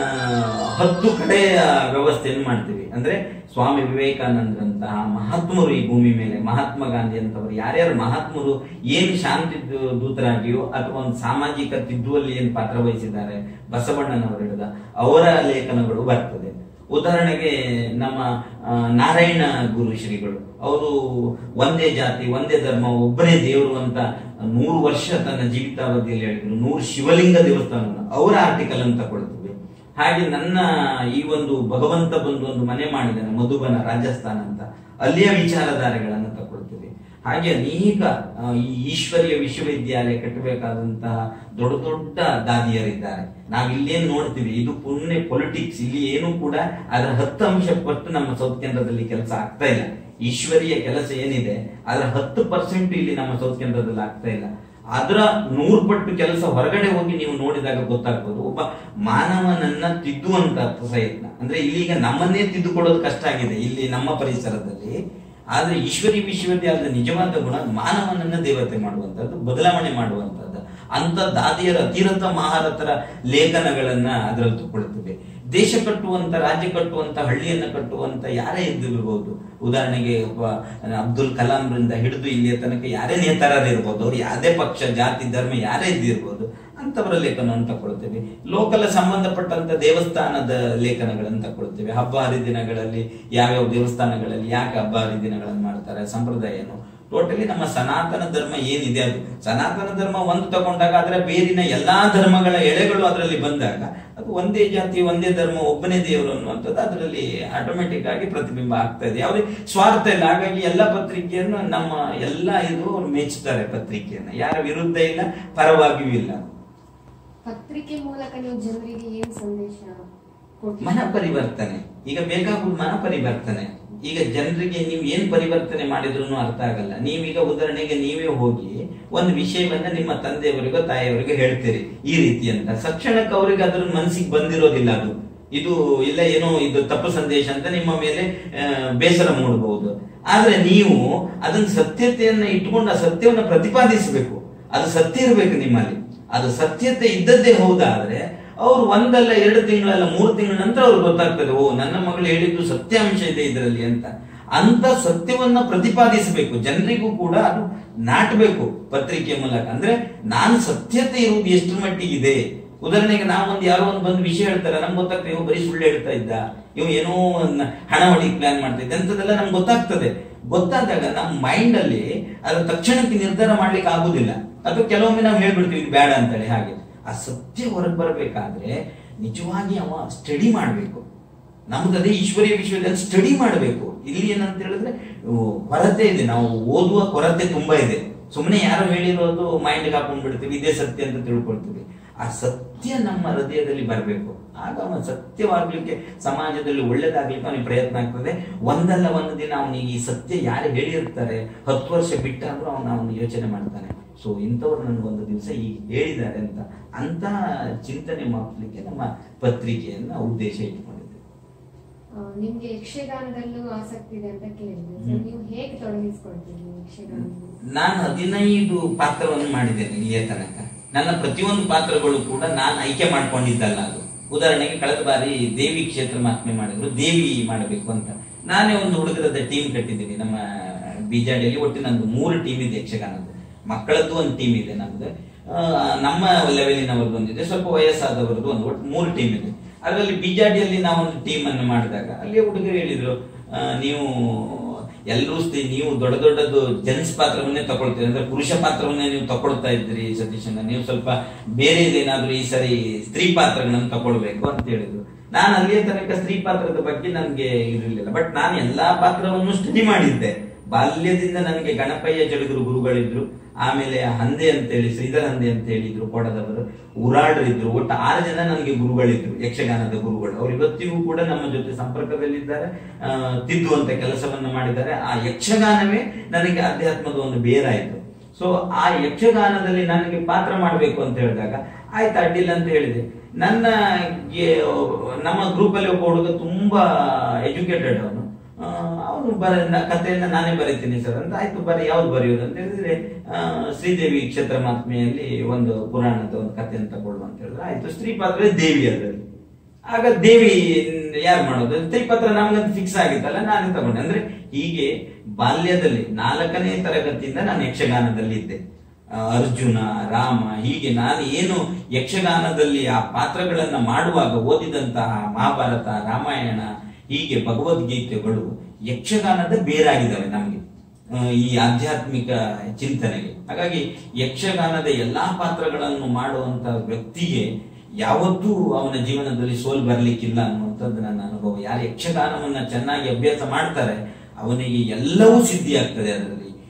ಹತ್ತು ಕಡೆಯ ವ್ಯವಸ್ಥೆಯನ್ನು ಮಾಡ್ತೀವಿ ಅಂದ್ರೆ ಸ್ವಾಮಿ ವಿವೇಕಾನಂದರಂತಹ ಮಹಾತ್ಮರು ಈ ಭೂಮಿ ಮೇಲೆ ಮಹಾತ್ಮ ಗಾಂಧಿ ಅಂತವರು ಯಾರ್ಯಾರು ಮಹಾತ್ಮರು ಏನ್ ಶಾಂತಿ ದೂ- ದೂತರಾಗಿಯೋ ಅಥವಾ ಒಂದು ಸಾಮಾಜಿಕ ತಿದ್ದುವಲ್ಲಿ ಏನ್ ಪಾತ್ರ ವಹಿಸಿದ್ದಾರೆ ಬಸವಣ್ಣನವರು ಹಿಡಿದ ಅವರ ಲೇಖನಗಳು ಬರ್ತದೆ ಉದಾಹರಣೆಗೆ ನಮ್ಮ ಆ, ನಾರಾಯಣ ಗುರು ಶ್ರೀಗಳು ಅವರು ಒಂದೇ ಜಾತಿ ಒಂದೇ ಧರ್ಮ ಒಬ್ಬನೇ ದೇವರು ಅಂತ ನೂರು ವರ್ಷ ತನ್ನ ಜೀವಿತಾವಧಿಯಲ್ಲಿ ಹೇಳಿದ್ರು ನೂರು ಶಿವಲಿಂಗ ದೇವಸ್ಥಾನ ಅವರ ಆರ್ಟಿಕಲ್ ಅಂತ ತಗೊಳ್ತೀವಿ ಹಾಗೆ ನನ್ನ ಈ ಒಂದು ಭಗವಂತ ಬಂದು ಒಂದು ಮನೆ ಮಾಡಿದ್ದಾನೆ ಮಧುಬನ ರಾಜಸ್ಥಾನ ಅಂತ ಅಲ್ಲಿಯ ವಿಚಾರಧಾರೆಗಳನ್ನು ತಗೊಳ್ತೀವಿ ಹಾಗೆ ಅನೇಕ ಆ, ಈ ಈಶ್ವರ್ಯ ವಿಶ್ವವಿದ್ಯಾಲಯ ಕಟ್ಟಬೇಕಾದಂತಹ ದೊಡ್ಡ ದೊಡ್ಡ ದಾದಿಯರಿದ್ದಾರೆ ನಾವ್ ಇಲ್ಲೇನ್ ನೋಡ್ತೀವಿ ಇದು ಪುಣ್ಯ ಪೊಲಿಟಿಕ್ಸ್ ಇಲ್ಲಿ ಏನು ಕೂಡ ಅದರ ಹತ್ತು ಅಂಶ ಪಟ್ಟು ನಮ್ಮ ಸೌತ್ ಕೇಂದ್ರದಲ್ಲಿ ಕೆಲಸ ಆಗ್ತಾ ಇಲ್ಲ ಈಶ್ವರಿಯ ಕೆಲಸ ಏನಿದೆ ಅದರ ಹತ್ತು ಪರ್ಸೆಂಟ್ ಇಲ್ಲಿ ನಮ್ಮ ಸೌತ್ ಕೇಂದ್ರದಲ್ಲಿ ಆಗ್ತಾ ಇಲ್ಲ ಅದರ ನೂರು ಪಟ್ಟು ಕೆಲಸ ಹೊರಗಡೆ ಹೋಗಿ ನೀವು ನೋಡಿದಾಗ ಗೊತ್ತಾಗ್ಬೋದು ಒಬ್ಬ ಮಾನವನನ್ನ ತಿದ್ದುವಂತ ಪ್ರಯತ್ನ ಅಂದ್ರೆ ಇಲ್ಲಿಗ ನಮ್ಮನ್ನೇ ತಿದ್ದುಕೊಡೋದು ಕಷ್ಟ ಆಗಿದೆ ಇಲ್ಲಿ ನಮ್ಮ ಪರಿಸರದಲ್ಲಿ ಆದ್ರೆ ಈಶ್ವರಿ ವಿಶ್ವವಿದ್ಯಾಲಯದ ನಿಜವಾದ ಗುಣ ಮಾನವನನ್ನ ದೇವತೆ ಮಾಡುವಂತದ್ದು ಬದಲಾವಣೆ ಮಾಡುವಂತದ್ದು ಅಂತ ದಾದಿಯರ ಅತಿರಥ ಮಹಾರಥರ ಲೇಖನಗಳನ್ನ ಅದರಲ್ಲಿ ತಗೊಳ್ತದೆ ದೇಶ ಕಟ್ಟುವಂತ ರಾಜ್ಯ ಕಟ್ಟುವಂತ ಹಳ್ಳಿಯನ್ನ ಕಟ್ಟುವಂತ ಯಾರೇ ಇದ್ದಿರಬಹುದು ಉದಾಹರಣೆಗೆ ಒಬ್ಬ ಅಬ್ದುಲ್ ಕಲಾಂರಿಂದ ಹಿಡಿದು ಇಲ್ಲಿಯ ತನಕ ಯಾರೇ ನೇತಾರರಿರ್ಬೋದು ಅವ್ರು ಯಾವುದೇ ಪಕ್ಷ ಜಾತಿ ಧರ್ಮ ಯಾರೇ ಇದ್ದಿರ್ಬೋದು ಅಂತವರ ಲೇಖನವನ್ನು ತಗೊಳ್ತೇವೆ ಲೋಕಲ್ ಸಂಬಂಧಪಟ್ಟಂತ ದೇವಸ್ಥಾನದ ಲೇಖನಗಳನ್ನು ತಗೊಳ್ತೇವೆ ಹಬ್ಬ ಹರಿದಿನಗಳಲ್ಲಿ ಯಾವ್ಯಾವ ದೇವಸ್ಥಾನಗಳಲ್ಲಿ ಯಾಕೆ ಹಬ್ಬ ಹರಿದಿನಗಳನ್ನು ಮಾಡ್ತಾರೆ ಸಂಪ್ರದಾಯ ಏನು ಟೋಟಲಿ ನಮ್ಮ ಸನಾತನ ಧರ್ಮ ಏನಿದೆ ಅದು ಸನಾತನ ಧರ್ಮ ಒಂದು ತಗೊಂಡಾಗ ಅದರ ಬೇರಿನ ಎಲ್ಲಾ ಧರ್ಮಗಳ ಎಳೆಗಳು ಅದರಲ್ಲಿ ಬಂದಾಗ ಅದು ಒಂದೇ ಜಾತಿ ಒಂದೇ ಧರ್ಮ ಒಬ್ಬನೇ ದೇವರು ಅನ್ನುವಂಥದ್ದು ಅದರಲ್ಲಿ ಆಟೋಮೆಟಿಕ್ ಆಗಿ ಪ್ರತಿಬಿಂಬ ಆಗ್ತಾ ಇದೆ ಯಾವುದೇ ಸ್ವಾರ್ಥ ಇಲ್ಲ ಹಾಗಾಗಿ ಎಲ್ಲ ಪತ್ರಿಕೆಯನ್ನು ನಮ್ಮ ಎಲ್ಲ ಇದು ಅವ್ರು ಮೆಚ್ಚುತ್ತಾರೆ ಪತ್ರಿಕೆಯನ್ನ ಯಾರ ವಿರುದ್ಧ ಇಲ್ಲ ಪರವಾಗಿಯೂ ಇಲ್ಲ ಪತ್ರಿಕೆ ಮೂಲಕ ನೀವು ಜನರಿಗೆ ಏನ್ ಸಂದೇಶ ಕೊಡ್ತೀರಾ? ಮನ ಪರಿವರ್ತನೆ ಈಗ ಬೇಕಾಗುವುದು ಮನ ಪರಿವರ್ತನೆ ಈಗ ಜನರಿಗೆ ನೀವು ಏನ್ ಪರಿವರ್ತನೆ ಮಾಡಿದ್ರು ಅರ್ಥ ಆಗಲ್ಲ ನೀವೀಗ ಉದಾಹರಣೆಗೆ ನೀವೇ ಹೋಗಿ ಒಂದು ವಿಷಯವನ್ನ ನಿಮ್ಮ ತಂದೆಯವರಿಗೋ ತಾಯಿಯವರಿಗೋ ಹೇಳ್ತೀರಿ ಈ ರೀತಿ ಅಂತ ತಕ್ಷಣಕ್ಕೆ ಅವರಿಗೆ ಅದ್ರ ಮನಸ್ಸಿಗೆ ಬಂದಿರೋದಿಲ್ಲ ಅದು ಇದು ಇಲ್ಲ ಏನೋ ಇದು ತಪ್ಪು ಸಂದೇಶ ಅಂತ ನಿಮ್ಮ ಮೇಲೆ ಆ, ಬೇಸರ ಮೂಡಬಹುದು ಆದ್ರೆ ನೀವು ಅದನ್ನ ಸತ್ಯತೆಯನ್ನ ಇಟ್ಕೊಂಡು ಆ ಸತ್ಯವನ್ನ ಪ್ರತಿಪಾದಿಸಬೇಕು ಅದು ಸತ್ಯ ಇರಬೇಕು ನಿಮ್ಮಲ್ಲಿ ಅದು ಸತ್ಯತೆ ಇದ್ದದ್ದೇ ಹೌದಾದ್ರೆ ಅವ್ರು ಒಂದಲ್ಲ ಎರಡು ತಿಂಗಳಲ್ಲ ಮೂರು ತಿಂಗಳ ನಂತರ ಅವ್ರಿಗೆ ಗೊತ್ತಾಗ್ತದೆ ಓ ನನ್ನ ಮಗಳು ಹೇಳಿದ್ದು ಸತ್ಯಾಂಶ ಇದೆ ಇದರಲ್ಲಿ ಅಂತ ಅಂತ ಸತ್ಯವನ್ನ ಪ್ರತಿಪಾದಿಸಬೇಕು ಜನರಿಗೂ ಕೂಡ ಅದು ನಾಟಬೇಕು ಪತ್ರಿಕೆ ಮೂಲಕ ಅಂದ್ರೆ ನಾನು ಸತ್ಯತೆ ಇರುವುದು ಎಷ್ಟು ಮಟ್ಟಿಗಿದೆ ಉದಾಹರಣೆಗೆ ನಾವೊಂದು ಯಾರೋ ಒಂದು ಬಂದು ವಿಷಯ ಹೇಳ್ತಾರೆ ನಮ್ಗೆ ಗೊತ್ತಾಗ್ತದೆ ಇವ್ ಬರೀ ಸುಳ್ಳು ಹೇಳ್ತಾ ಇದ್ದ ಇವ್ ಏನೋ ಒಂದ್ ಹಣ ಹೊಡಿಕ್ ಪ್ಲಾನ್ ಮಾಡ್ತಾ ಇದ್ದ ಅಂತದೆಲ್ಲ ನಮ್ಗೆ ಗೊತ್ತಾಗ್ತದೆ ಗೊತ್ತಾದಾಗ ನಮ್ಮ ಮೈಂಡ್ ಅಲ್ಲಿ ಅದು ತಕ್ಷಣಕ್ಕೆ ನಿರ್ಧಾರ ಮಾಡ್ಲಿಕ್ಕೆ ಆಗುದಿಲ್ಲ ಅಥವಾ ಕೆಲವೊಮ್ಮೆ ನಾವು ಹೇಳ್ಬಿಡ್ತೀವಿ ಇದು ಬೇಡ ಅಂತೇಳಿ ಹಾಗೆ ಆ ಸತ್ಯ ಹೊರಗೆ ಬರಬೇಕಾದ್ರೆ ನಿಜವಾಗಿ ಅವ ಸ್ಟಡಿ ಮಾಡಬೇಕು ನಮ್ದು ಅದೇ ಈಶ್ವರೀಯ ವಿಶ್ವದಲ್ಲಿ ಸ್ಟಡಿ ಮಾಡಬೇಕು ಇಲ್ಲಿ ಏನಂತ ಹೇಳಿದ್ರೆ ಓ, ಕೊರತೆ ಇದೆ ನಾವು ಓದುವ ಕೊರತೆ ತುಂಬಾ ಇದೆ ಸುಮ್ಮನೆ ಯಾರೋ ಹೇಳಿರೋದು ಮೈಂಡ್ಗೆ ಹಾಕೊಂಡ್ ಬಿಡ್ತೀವಿ ಇದೇ ಸತ್ಯ ಅಂತ ತಿಳ್ಕೊಳ್ತೀವಿ ಆ ಸತ್ಯ ನಮ್ಮ ಹೃದಯದಲ್ಲಿ ಬರಬೇಕು ಆಗ ಅವನ ಸತ್ಯವಾಗ್ಲಿಕ್ಕೆ ಸಮಾಜದಲ್ಲಿ ಒಳ್ಳೇದಾಗ್ಲಿಕ್ಕೆ ಅವನಿಗೆ ಪ್ರಯತ್ನ ಆಗ್ತದೆ ಒಂದಲ್ಲ ಒಂದು ದಿನ ಅವನಿಗೆ ಈ ಸತ್ಯ ಯಾರು ಹೇಳಿರ್ತಾರೆ ಹತ್ತು ವರ್ಷ ಬಿಟ್ಟಾದ್ರೂ ಅವನ ಅವನು ಯೋಚನೆ ಮಾಡ್ತಾನೆ ಸೊ ಇಂಥವ್ರು ನನಗೊಂದು ದಿವಸ ಈಗ ಹೇಳಿದ್ದಾರೆ ಅಂತ ಅಂತ ಚಿಂತನೆ ಮಾಡಲಿಕ್ಕೆ ನಮ್ಮ ಪತ್ರಿಕೆಯನ್ನ ಉದ್ದೇಶ ಇಟ್ಕೊಂಡಿದ್ದೇವೆ ಆ, ನಿಮ್ಗೆ ಯಕ್ಷಗಾನದಲ್ಲೂ ಆಸಕ್ತಿ ಇದೆ ಅಂತ ಕೇಳಿದ್ರೆ So, ಹ್ಮ್. ನೀವು ಹೇಗೆ ತೊಡಗಿಸ್ಕೊಳ್ತೀರಿ ಯಕ್ಷಗಾನದಲ್ಲಿ ನಾನು ಹದಿನೈದು ಪಾತ್ರವನ್ನು ಮಾಡಿದ್ದೇನೆ ಇಲ್ಲಿಯ ತನಕ ನನ್ನ ಪ್ರತಿಯೊಂದು ಪಾತ್ರಗಳು ಕೂಡ ನಾನು ಆಯ್ಕೆ ಮಾಡ್ಕೊಂಡಿದ್ದಲ್ಲ ಅದು ಉದಾಹರಣೆಗೆ ಕಳೆದ ಬಾರಿ ದೇವಿ ಕ್ಷೇತ್ರ ಮಹಾತ್ಮೆ ಮಾಡಿದ್ರು ದೇವಿ ಮಾಡಬೇಕು ಅಂತ ನಾನೇ ಒಂದು ಹುಡುಗರದ ಟೀಮ್ ಕಟ್ಟಿದ್ದೀನಿ ನಮ್ಮ ಬಿಜಾಡಿಯಲ್ಲಿ ಒಟ್ಟು ನಂದು ಮೂರು ಟೀಮ್ ಇದೆ ಯಕ್ಷಗಾನದ್ದು ಮಕ್ಕಳದ್ದು ಒಂದು ಟೀಮ್ ಇದೆ ನಮ್ದು ಆ, ನಮ್ಮ ಲೆವೆಲಿನವ್ರದ್ದು ಒಂದಿದೆ ಸ್ವಲ್ಪ ವಯಸ್ಸಾದವರದ್ದು ಒಂದು ಒಟ್ಟು ಮೂರು ಟೀಮ್ ಇದೆ ಅದರಲ್ಲಿ ಬಿಜಾಡಿಯಲ್ಲಿ ನಾವು ಒಂದು ಟೀಮ್ ಅನ್ನು ಮಾಡಿದಾಗ ಅಲ್ಲಿ ಹುಡುಗರು ಹೇಳಿದ್ರು ಆ, ನೀವು ಎಲ್ಲರೂ ಸ್ತ್ರೀ ನೀವು ದೊಡ್ಡ ದೊಡ್ಡದು ಜೆಂಟ್ಸ್ ಪಾತ್ರವನ್ನೇ ತಗೊಳ್ತೀರಿ ಅಂದ್ರೆ ಪುರುಷ ಪಾತ್ರವನ್ನೇ ನೀವು ತಗೊಳ್ತಾ ಇದ್ರಿ ಸತೀಶಣ್ಣ ನೀವು ಸ್ವಲ್ಪ ಬೇರೆ ಏನಾದ್ರೂ ಈ ಸರಿ ಸ್ತ್ರೀ ಪಾತ್ರಗಳನ್ನು ತಗೊಳ್ಬೇಕು ಅಂತ ಹೇಳಿದ್ರು ನಾನು ಅಲ್ಲಿಯ ತನಕ ಸ್ತ್ರೀ ಪಾತ್ರದ ಬಗ್ಗೆ ನನಗೆ ಇರಲಿಲ್ಲ ಬಟ್ ನಾನು ಎಲ್ಲಾ ಪಾತ್ರವನ್ನು ಸ್ಟಡಿ ಮಾಡಿದ್ದೆ ಬಾಲ್ಯದಿಂದ ನನಗೆ ಗಣಪಯ್ಯ ಜಡಗರು ಗುರುಗಳಿದ್ರು ಆಮೇಲೆ ಹಂದೆ ಅಂತೇಳಿ ಶ್ರೀಧರ್ ಹಂದೆ ಅಂತ ಹೇಳಿದ್ರು ಕೋಟದವರು ಉರಾಡ್ರಿದ್ರು ಒಟ್ಟು ಆರು ಜನ ನನಗೆ ಗುರುಗಳಿದ್ರು ಯಕ್ಷಗಾನದ ಗುರುಗಳು ಅವ್ರು ಇವತ್ತಿಗೂ ಕೂಡ ನಮ್ಮ ಜೊತೆ ಸಂಪರ್ಕದಲ್ಲಿದ್ದಾರೆ ಆ, ತಿದ್ದುವಂತ ಕೆಲಸವನ್ನ ಮಾಡಿದ್ದಾರೆ ಆ ಯಕ್ಷಗಾನವೇ ನನಗೆ ಅಧ್ಯಾತ್ಮದ ಒಂದು ಬೇರಾಯಿತು ಸೊ ಆ ಯಕ್ಷಗಾನದಲ್ಲಿ ನನಗೆ ಪಾತ್ರ ಮಾಡಬೇಕು ಅಂತ ಹೇಳಿದಾಗ ಆಯ್ತು ಅಡ್ಡಿಲ್ಲ ಅಂತ ಹೇಳಿದೆ ನನ್ನ ಗೆ- ನಮ್ಮ ಗ್ರೂಪ್ ಅಲ್ಲಿ ಒಬ್ಬ ಹುಡುಗ ತುಂಬಾ ಎಜುಕೇಟೆಡ್ ಅವನು ಅವನು ಬರ ನ- ಕಥೆಯನ್ನ ನಾನೇ ಬರೀತೀನಿ ಸರ್ ಅಂತ ಆಯ್ತು ಬರೀ ಯಾವ್ದು ಬರೆಯೋದು ಅಂತ ಹೇಳಿದ್ರೆ ಆ, ಶ್ರೀದೇವಿ ಕ್ಷೇತ್ರ ಮಹಾತ್ಮೆಯಲ್ಲಿ ಒಂದು ಪುರಾಣದ ಒಂದು ಕಥೆಯನ್ನು ತಗೊಳ್ಳು ಅಂತ ಹೇಳಿದ್ರೆ ಆಯ್ತು ಸ್ತ್ರೀ ಪಾತ್ರ ದೇವಿ ಅದರಲ್ಲಿ ಆಗ ದೇವಿ ಯಾರು ಮಾಡೋದು ಸ್ತ್ರೀ ಪಾತ್ರ ನಮ್ಗಂತ ಫಿಕ್ಸ್ ಆಗಿತ್ತಲ್ಲ ನಾನೇ ತಗೊಂಡೆ ಅಂದ್ರೆ ಹೀಗೆ ಬಾಲ್ಯದಲ್ಲಿ ನಾಲ್ಕನೇ ತರಗತಿಯಿಂದ ನಾನು ಯಕ್ಷಗಾನದಲ್ಲಿ ಇದ್ದೆ ಆ, ಅರ್ಜುನ ರಾಮ ಹೀಗೆ ನಾನು ಏನು ಯಕ್ಷಗಾನದಲ್ಲಿ ಆ ಪಾತ್ರಗಳನ್ನ ಮಾಡುವಾಗ ಓದಿದಂತಹ ಮಹಾಭಾರತ ರಾಮಾಯಣ ಹೀಗೆ ಭಗವದ್ಗೀತೆಗಳು ಯಕ್ಷಗಾನದ ಬೇರಾಗಿದ್ದಾವೆ ನಮಗೆ ಆ, ಈ ಆಧ್ಯಾತ್ಮಿಕ ಚಿಂತನೆಗೆ ಹಾಗಾಗಿ ಯಕ್ಷಗಾನದ ಎಲ್ಲಾ ಪಾತ್ರಗಳನ್ನು ಮಾಡುವಂತ ವ್ಯಕ್ತಿಗೆ ಯಾವತ್ತೂ ಅವನ ಜೀವನದಲ್ಲಿ ಸೋಲ್ ಬರ್ಲಿಕ್ಕಿಲ್ಲ ಅನ್ನುವಂಥದ್ದು ನನ್ನ ಅನುಭವ ಯಾರು ಯಕ್ಷಗಾನವನ್ನ ಚೆನ್ನಾಗಿ ಅಭ್ಯಾಸ ಮಾಡ್ತಾರೆ ಅವನಿಗೆ ಎಲ್ಲವೂ ಸಿದ್ಧಿ ಆಗ್ತದೆ ಅದರಲ್ಲಿ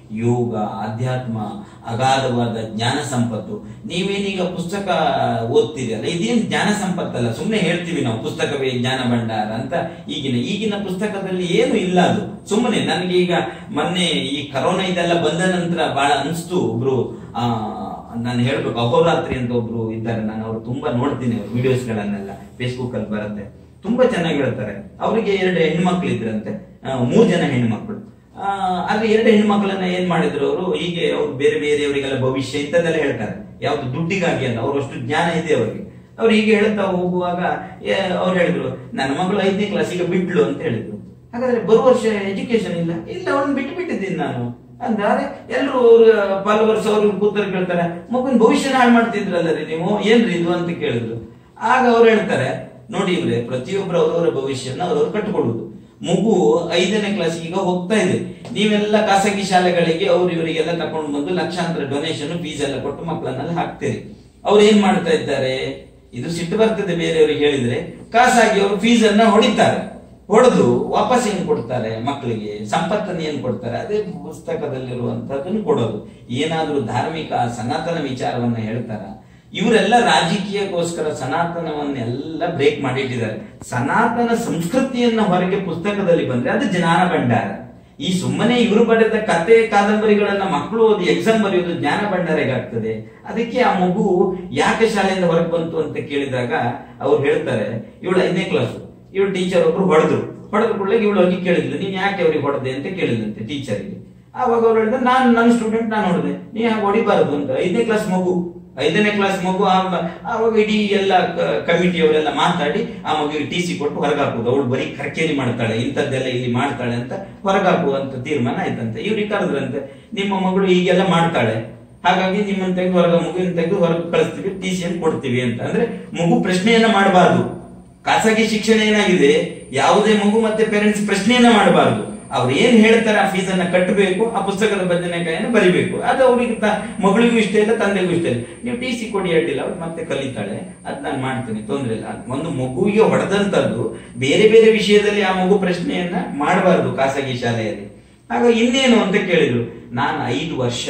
ಯೋಗ ಅಧ್ಯಾತ್ಮ ಅಗಾಧವಾದ ಜ್ಞಾನ ಸಂಪತ್ತು ನೀವೇನೀಗ ಪುಸ್ತಕ ಓದ್ತೀರಿ ಅಲ್ಲ ಇದೇನು ಜ್ಞಾನ ಸಂಪತ್ತಲ್ಲ ಸುಮ್ಮನೆ ಹೇಳ್ತೀವಿ ನಾವು ಪುಸ್ತಕವೇ ಜ್ಞಾನ ಭಂಡಾರ ಅಂತ ಈಗಿನ ಈಗಿನ ಪುಸ್ತಕದಲ್ಲಿ ಏನು ಇಲ್ಲ ಅದು ಸುಮ್ಮನೆ ನನಗೆ ಈಗ ಮೊನ್ನೆ ಈ ಕರೋನಾ ಇದೆಲ್ಲ ಬಂದ ನಂತರ ಬಹಳ ಅನಿಸ್ತು ಒಬ್ರು ಆ ನಾನು ಹೇಳ್ಬೇಕು ಅಹೋರಾತ್ರಿ ಅಂತ ಒಬ್ರು ಇದ್ದಾರೆ ನಾನು ಅವ್ರು ತುಂಬಾ ನೋಡ್ತೀನಿ ಅವ್ರ ವಿಡಿಯೋಸ್ ಗಳನ್ನೆಲ್ಲ ಫೇಸ್ಬುಕ್ ಅಲ್ಲಿ ಬರುತ್ತೆ ತುಂಬಾ ಚೆನ್ನಾಗಿ ಹೇಳ್ತಾರೆ ಅವರಿಗೆ ಎರಡು ಹೆಣ್ಮಕ್ಳು ಇದ್ರಂತೆ ಆ, ಮೂರ್ ಜನ ಹೆಣ್ಮಕ್ಳು ಆ, ಆದ್ರೆ ಎರಡು ಹೆಣ್ಮಕ್ಳನ್ನ ಏನ್ ಮಾಡಿದ್ರು ಅವರು ಹೀಗೆ ಅವ್ರು ಬೇರೆ ಬೇರೆಯವರಿಗೆಲ್ಲ ಭವಿಷ್ಯ ಇಂಥದ್ದೆಲ್ಲ ಹೇಳ್ತಾರೆ ಯಾವ್ದು ದುಡ್ಡಿಗಾಗಿ ಅಲ್ಲ ಅವ್ರು ಅಷ್ಟು ಜ್ಞಾನ ಇದೆ ಅವ್ರಿಗೆ ಅವ್ರು ಹೀಗೆ ಹೇಳ್ತಾ ಹೋಗುವಾಗ ಏ- ಅವ್ರು ಹೇಳಿದ್ರು ನನ್ನ ಮಗಳು ಐದನೇ ಕ್ಲಾಸಿಗೆ ಬಿಟ್ಲು ಅಂತ ಹೇಳಿದ್ರು ಹಾಗಾದ್ರೆ ಬರುವ ವರ್ಷ ಎಜುಕೇಶನ್ ಇಲ್ಲ ಇಲ್ಲ ಅವ್ರನ್ನ ಬಿಟ್ಟು ಬಿಟ್ಟಿದ್ದೀನಿ ನಾನು ಅಂದ್ರೆ ಎಲ್ಲರೂ ಅವ್ರ ಫಾಲೋವರ್ಸ್ ಅವ್ರು ಕೂತರು ಕೇಳ್ತಾರೆ ಮಗುವಿನ ಭವಿಷ್ಯನ ಹಾಳು ಮಾಡ್ತಿದ್ರಲ್ಲ ರೀ ನೀವು ಏನ್ರಿ ಇದು ಅಂತ ಕೇಳಿದ್ರು ಆಗ ಅವ್ರು ಹೇಳ್ತಾರೆ ನೋಡಿ ಇವ್ರೆ ಪ್ರತಿಯೊಬ್ಬರು ಅವರವರ ಭವಿಷ್ಯನ ಅವ್ರವ್ರು ಕಟ್ಟಿಕೊಡುವುದು ಮಗು ಐದನೇ ಕ್ಲಾಸ್ ಈಗ ಹೋಗ್ತಾ ಇದೆ ನೀವೆಲ್ಲ ಖಾಸಗಿ ಶಾಲೆಗಳಿಗೆ ಅವ್ರು ಇವರಿಗೆಲ್ಲ ತಕೊಂಡು ಬಂದು ಲಕ್ಷಾಂತರ ಡೊನೇಷನ್ ಫೀಸ್ ಎಲ್ಲ ಕೊಟ್ಟು ಮಕ್ಕಳನ್ನೆಲ್ಲ ಹಾಕ್ತೀರಿ ಅವ್ರು ಏನ್ ಮಾಡ್ತಾ ಇದ್ದಾರೆ ಇದು ಸಿಟ್ಟು ಬರ್ತದೆ ಬೇರೆಯವ್ರಿಗೆ ಹೇಳಿದ್ರೆ ಖಾಸಾಗಿ ಅವರು ಫೀಸ್ ಅನ್ನ ಹೊಡಿತಾರೆ ಹೊಡೆದು ವಾಪಸ್ ಏನ್ ಕೊಡ್ತಾರೆ ಮಕ್ಕಳಿಗೆ ಸಂಪತ್ತನ್ನು ಏನ್ ಕೊಡ್ತಾರೆ ಅದೇ ಪುಸ್ತಕದಲ್ಲಿರುವಂತದ್ದನ್ನು ಕೊಡೋದು ಏನಾದ್ರೂ ಧಾರ್ಮಿಕ ಸನಾತನ ವಿಚಾರವನ್ನ ಹೇಳ್ತಾರ ಇವರೆಲ್ಲ ರಾಜಕೀಯಕ್ಕೋಸ್ಕರ ಸನಾತನವನ್ನೆಲ್ಲ ಬ್ರೇಕ್ ಮಾಡಿಟ್ಟಿದ್ದಾರೆ ಸನಾತನ ಸಂಸ್ಕೃತಿಯನ್ನ ಹೊರಗೆ ಪುಸ್ತಕದಲ್ಲಿ ಬಂದ್ರೆ ಅದು ಜ್ಞಾನ ಭಂಡಾರ ಈ ಸುಮ್ಮನೆ ಇವರು ಬರೆದ ಕತೆ ಕಾದಂಬರಿಗಳನ್ನ ಮಕ್ಕಳು ಓದಿ ಎಕ್ಸಾಮ್ ಬರೆಯೋದು ಜ್ಞಾನ ಭಂಡಾರಿಗಾಗ್ತದೆ ಅದಕ್ಕೆ ಆ ಮಗು ಯಾಕೆ ಶಾಲೆಯಿಂದ ಹೊರಗೆ ಬಂತು ಅಂತ ಕೇಳಿದಾಗ ಅವ್ರು ಹೇಳ್ತಾರೆ ಇವಳು ಐದನೇ ಕ್ಲಾಸು ಇವಳು ಟೀಚರ್ ಒಬ್ರು ಹೊಡೆದ್ರು ಹೊಡೆದ ಕೂಡಲೇ ಇವಳು ಹೋಗಿ ಕೇಳಿದ್ಲು ನೀನ್ ಯಾಕೆ ಅವ್ರಿಗೆ ಹೊಡೆದೆ ಅಂತ ಕೇಳಿದಂತೆ ಟೀಚರ್ಗೆ ಆವಾಗ ಅವ್ರು ಹೇಳಿದ್ರೆ ನಾನು ನನ್ನ ಸ್ಟೂಡೆಂಟ್ ನಾನು ಹೊಡೆದೆ ನೀ ಹಾಗೆ ಹೊಡಿಬಾರದು ಅಂತ ಐದನೇ ಕ್ಲಾಸ್ ಮಗು ಐದನೇ ಕ್ಲಾಸ್ ಮಗು ಆ- ಆವಾಗ ಇಡೀ ಎಲ್ಲ ಕಮಿಟಿಯವರೆಲ್ಲ ಮಾತಾಡಿ ಆ ಮಗುವಿಗೆ ಟಿ ಸಿ ಕೊಟ್ಟು ಹೊರಗಾಕುದು ಅವಳು ಬರೀ ಕರ್ಕೇರಿ ಮಾಡ್ತಾಳೆ ಇಂಥದ್ದೆಲ್ಲ ಇಲ್ಲಿ ಮಾಡ್ತಾಳೆ ಅಂತ ಹೊರಗಾಕುವಂತ ತೀರ್ಮಾನ ಆಯ್ತಂತೆ ಇವ್ರಿಗೆ ಕರೆದ್ರಂತೆ ನಿಮ್ಮ ಮಗಳು ಹೀಗೆಲ್ಲ ಮಾಡ್ತಾಳೆ ಹಾಗಾಗಿ ನಿಮ್ಮನ್ನ ತೆಗೆದು ಹೊರಗ ಮಗುವಿನ ತೆಗೆದು ಹೊರಗೆ ಕಳಿಸ್ತೀವಿ ಟಿ ಸಿ ಅನ್ನು ಕೊಡ್ತೀವಿ ಅಂತ ಅಂದ್ರೆ ಮಗು ಪ್ರಶ್ನೆಯನ್ನ ಮಾಡಬಾರ್ದು ಖಾಸಗಿ ಶಿಕ್ಷಣ ಏನಾಗಿದೆ ಯಾವುದೇ ಮಗು ಮತ್ತೆ ಪೇರೆಂಟ್ಸ್ ಪ್ರಶ್ನೆಯನ್ನ ಮಾಡಬಾರ್ದು ಅವ್ರು ಏನ್ ಹೇಳ್ತಾರೆ ಆ ಫೀಸ್ ಅನ್ನ ಕಟ್ಟಬೇಕು ಆ ಪುಸ್ತಕದ ಬದನೆಕಾಯನ್ನು ಬರಿಬೇಕು ಅದು ಅವ್ರಿಗೆ ತ- ಮಗಳಿಗೂ ಇಷ್ಟ ಇಲ್ಲ ತಂದೆಗೂ ಇಷ್ಟ ಇಲ್ಲ ನೀವು ಟಿ ಸಿ ಕೊಡಿ ಅಡ್ಡಿಲ್ಲ ಅವ್ರು ಮತ್ತೆ ಕಲಿತಾಳೆ ಅದ್ ನಾನು ಮಾಡ್ತೀನಿ ತೊಂದ್ರೆ ಇಲ್ಲ ಒಂದು ಮಗುವಿಗೆ ಹೊಡೆದಂತದ್ದು ಬೇರೆ ಬೇರೆ ವಿಷಯದಲ್ಲಿ ಆ ಮಗು ಪ್ರಶ್ನೆಯನ್ನ ಮಾಡಬಾರ್ದು ಖಾಸಗಿ ಶಾಲೆಯಲ್ಲಿ ಆಗ ಇನ್ನೇನು ಅಂತ ಕೇಳಿದ್ರು ನಾನು ಐದು ವರ್ಷ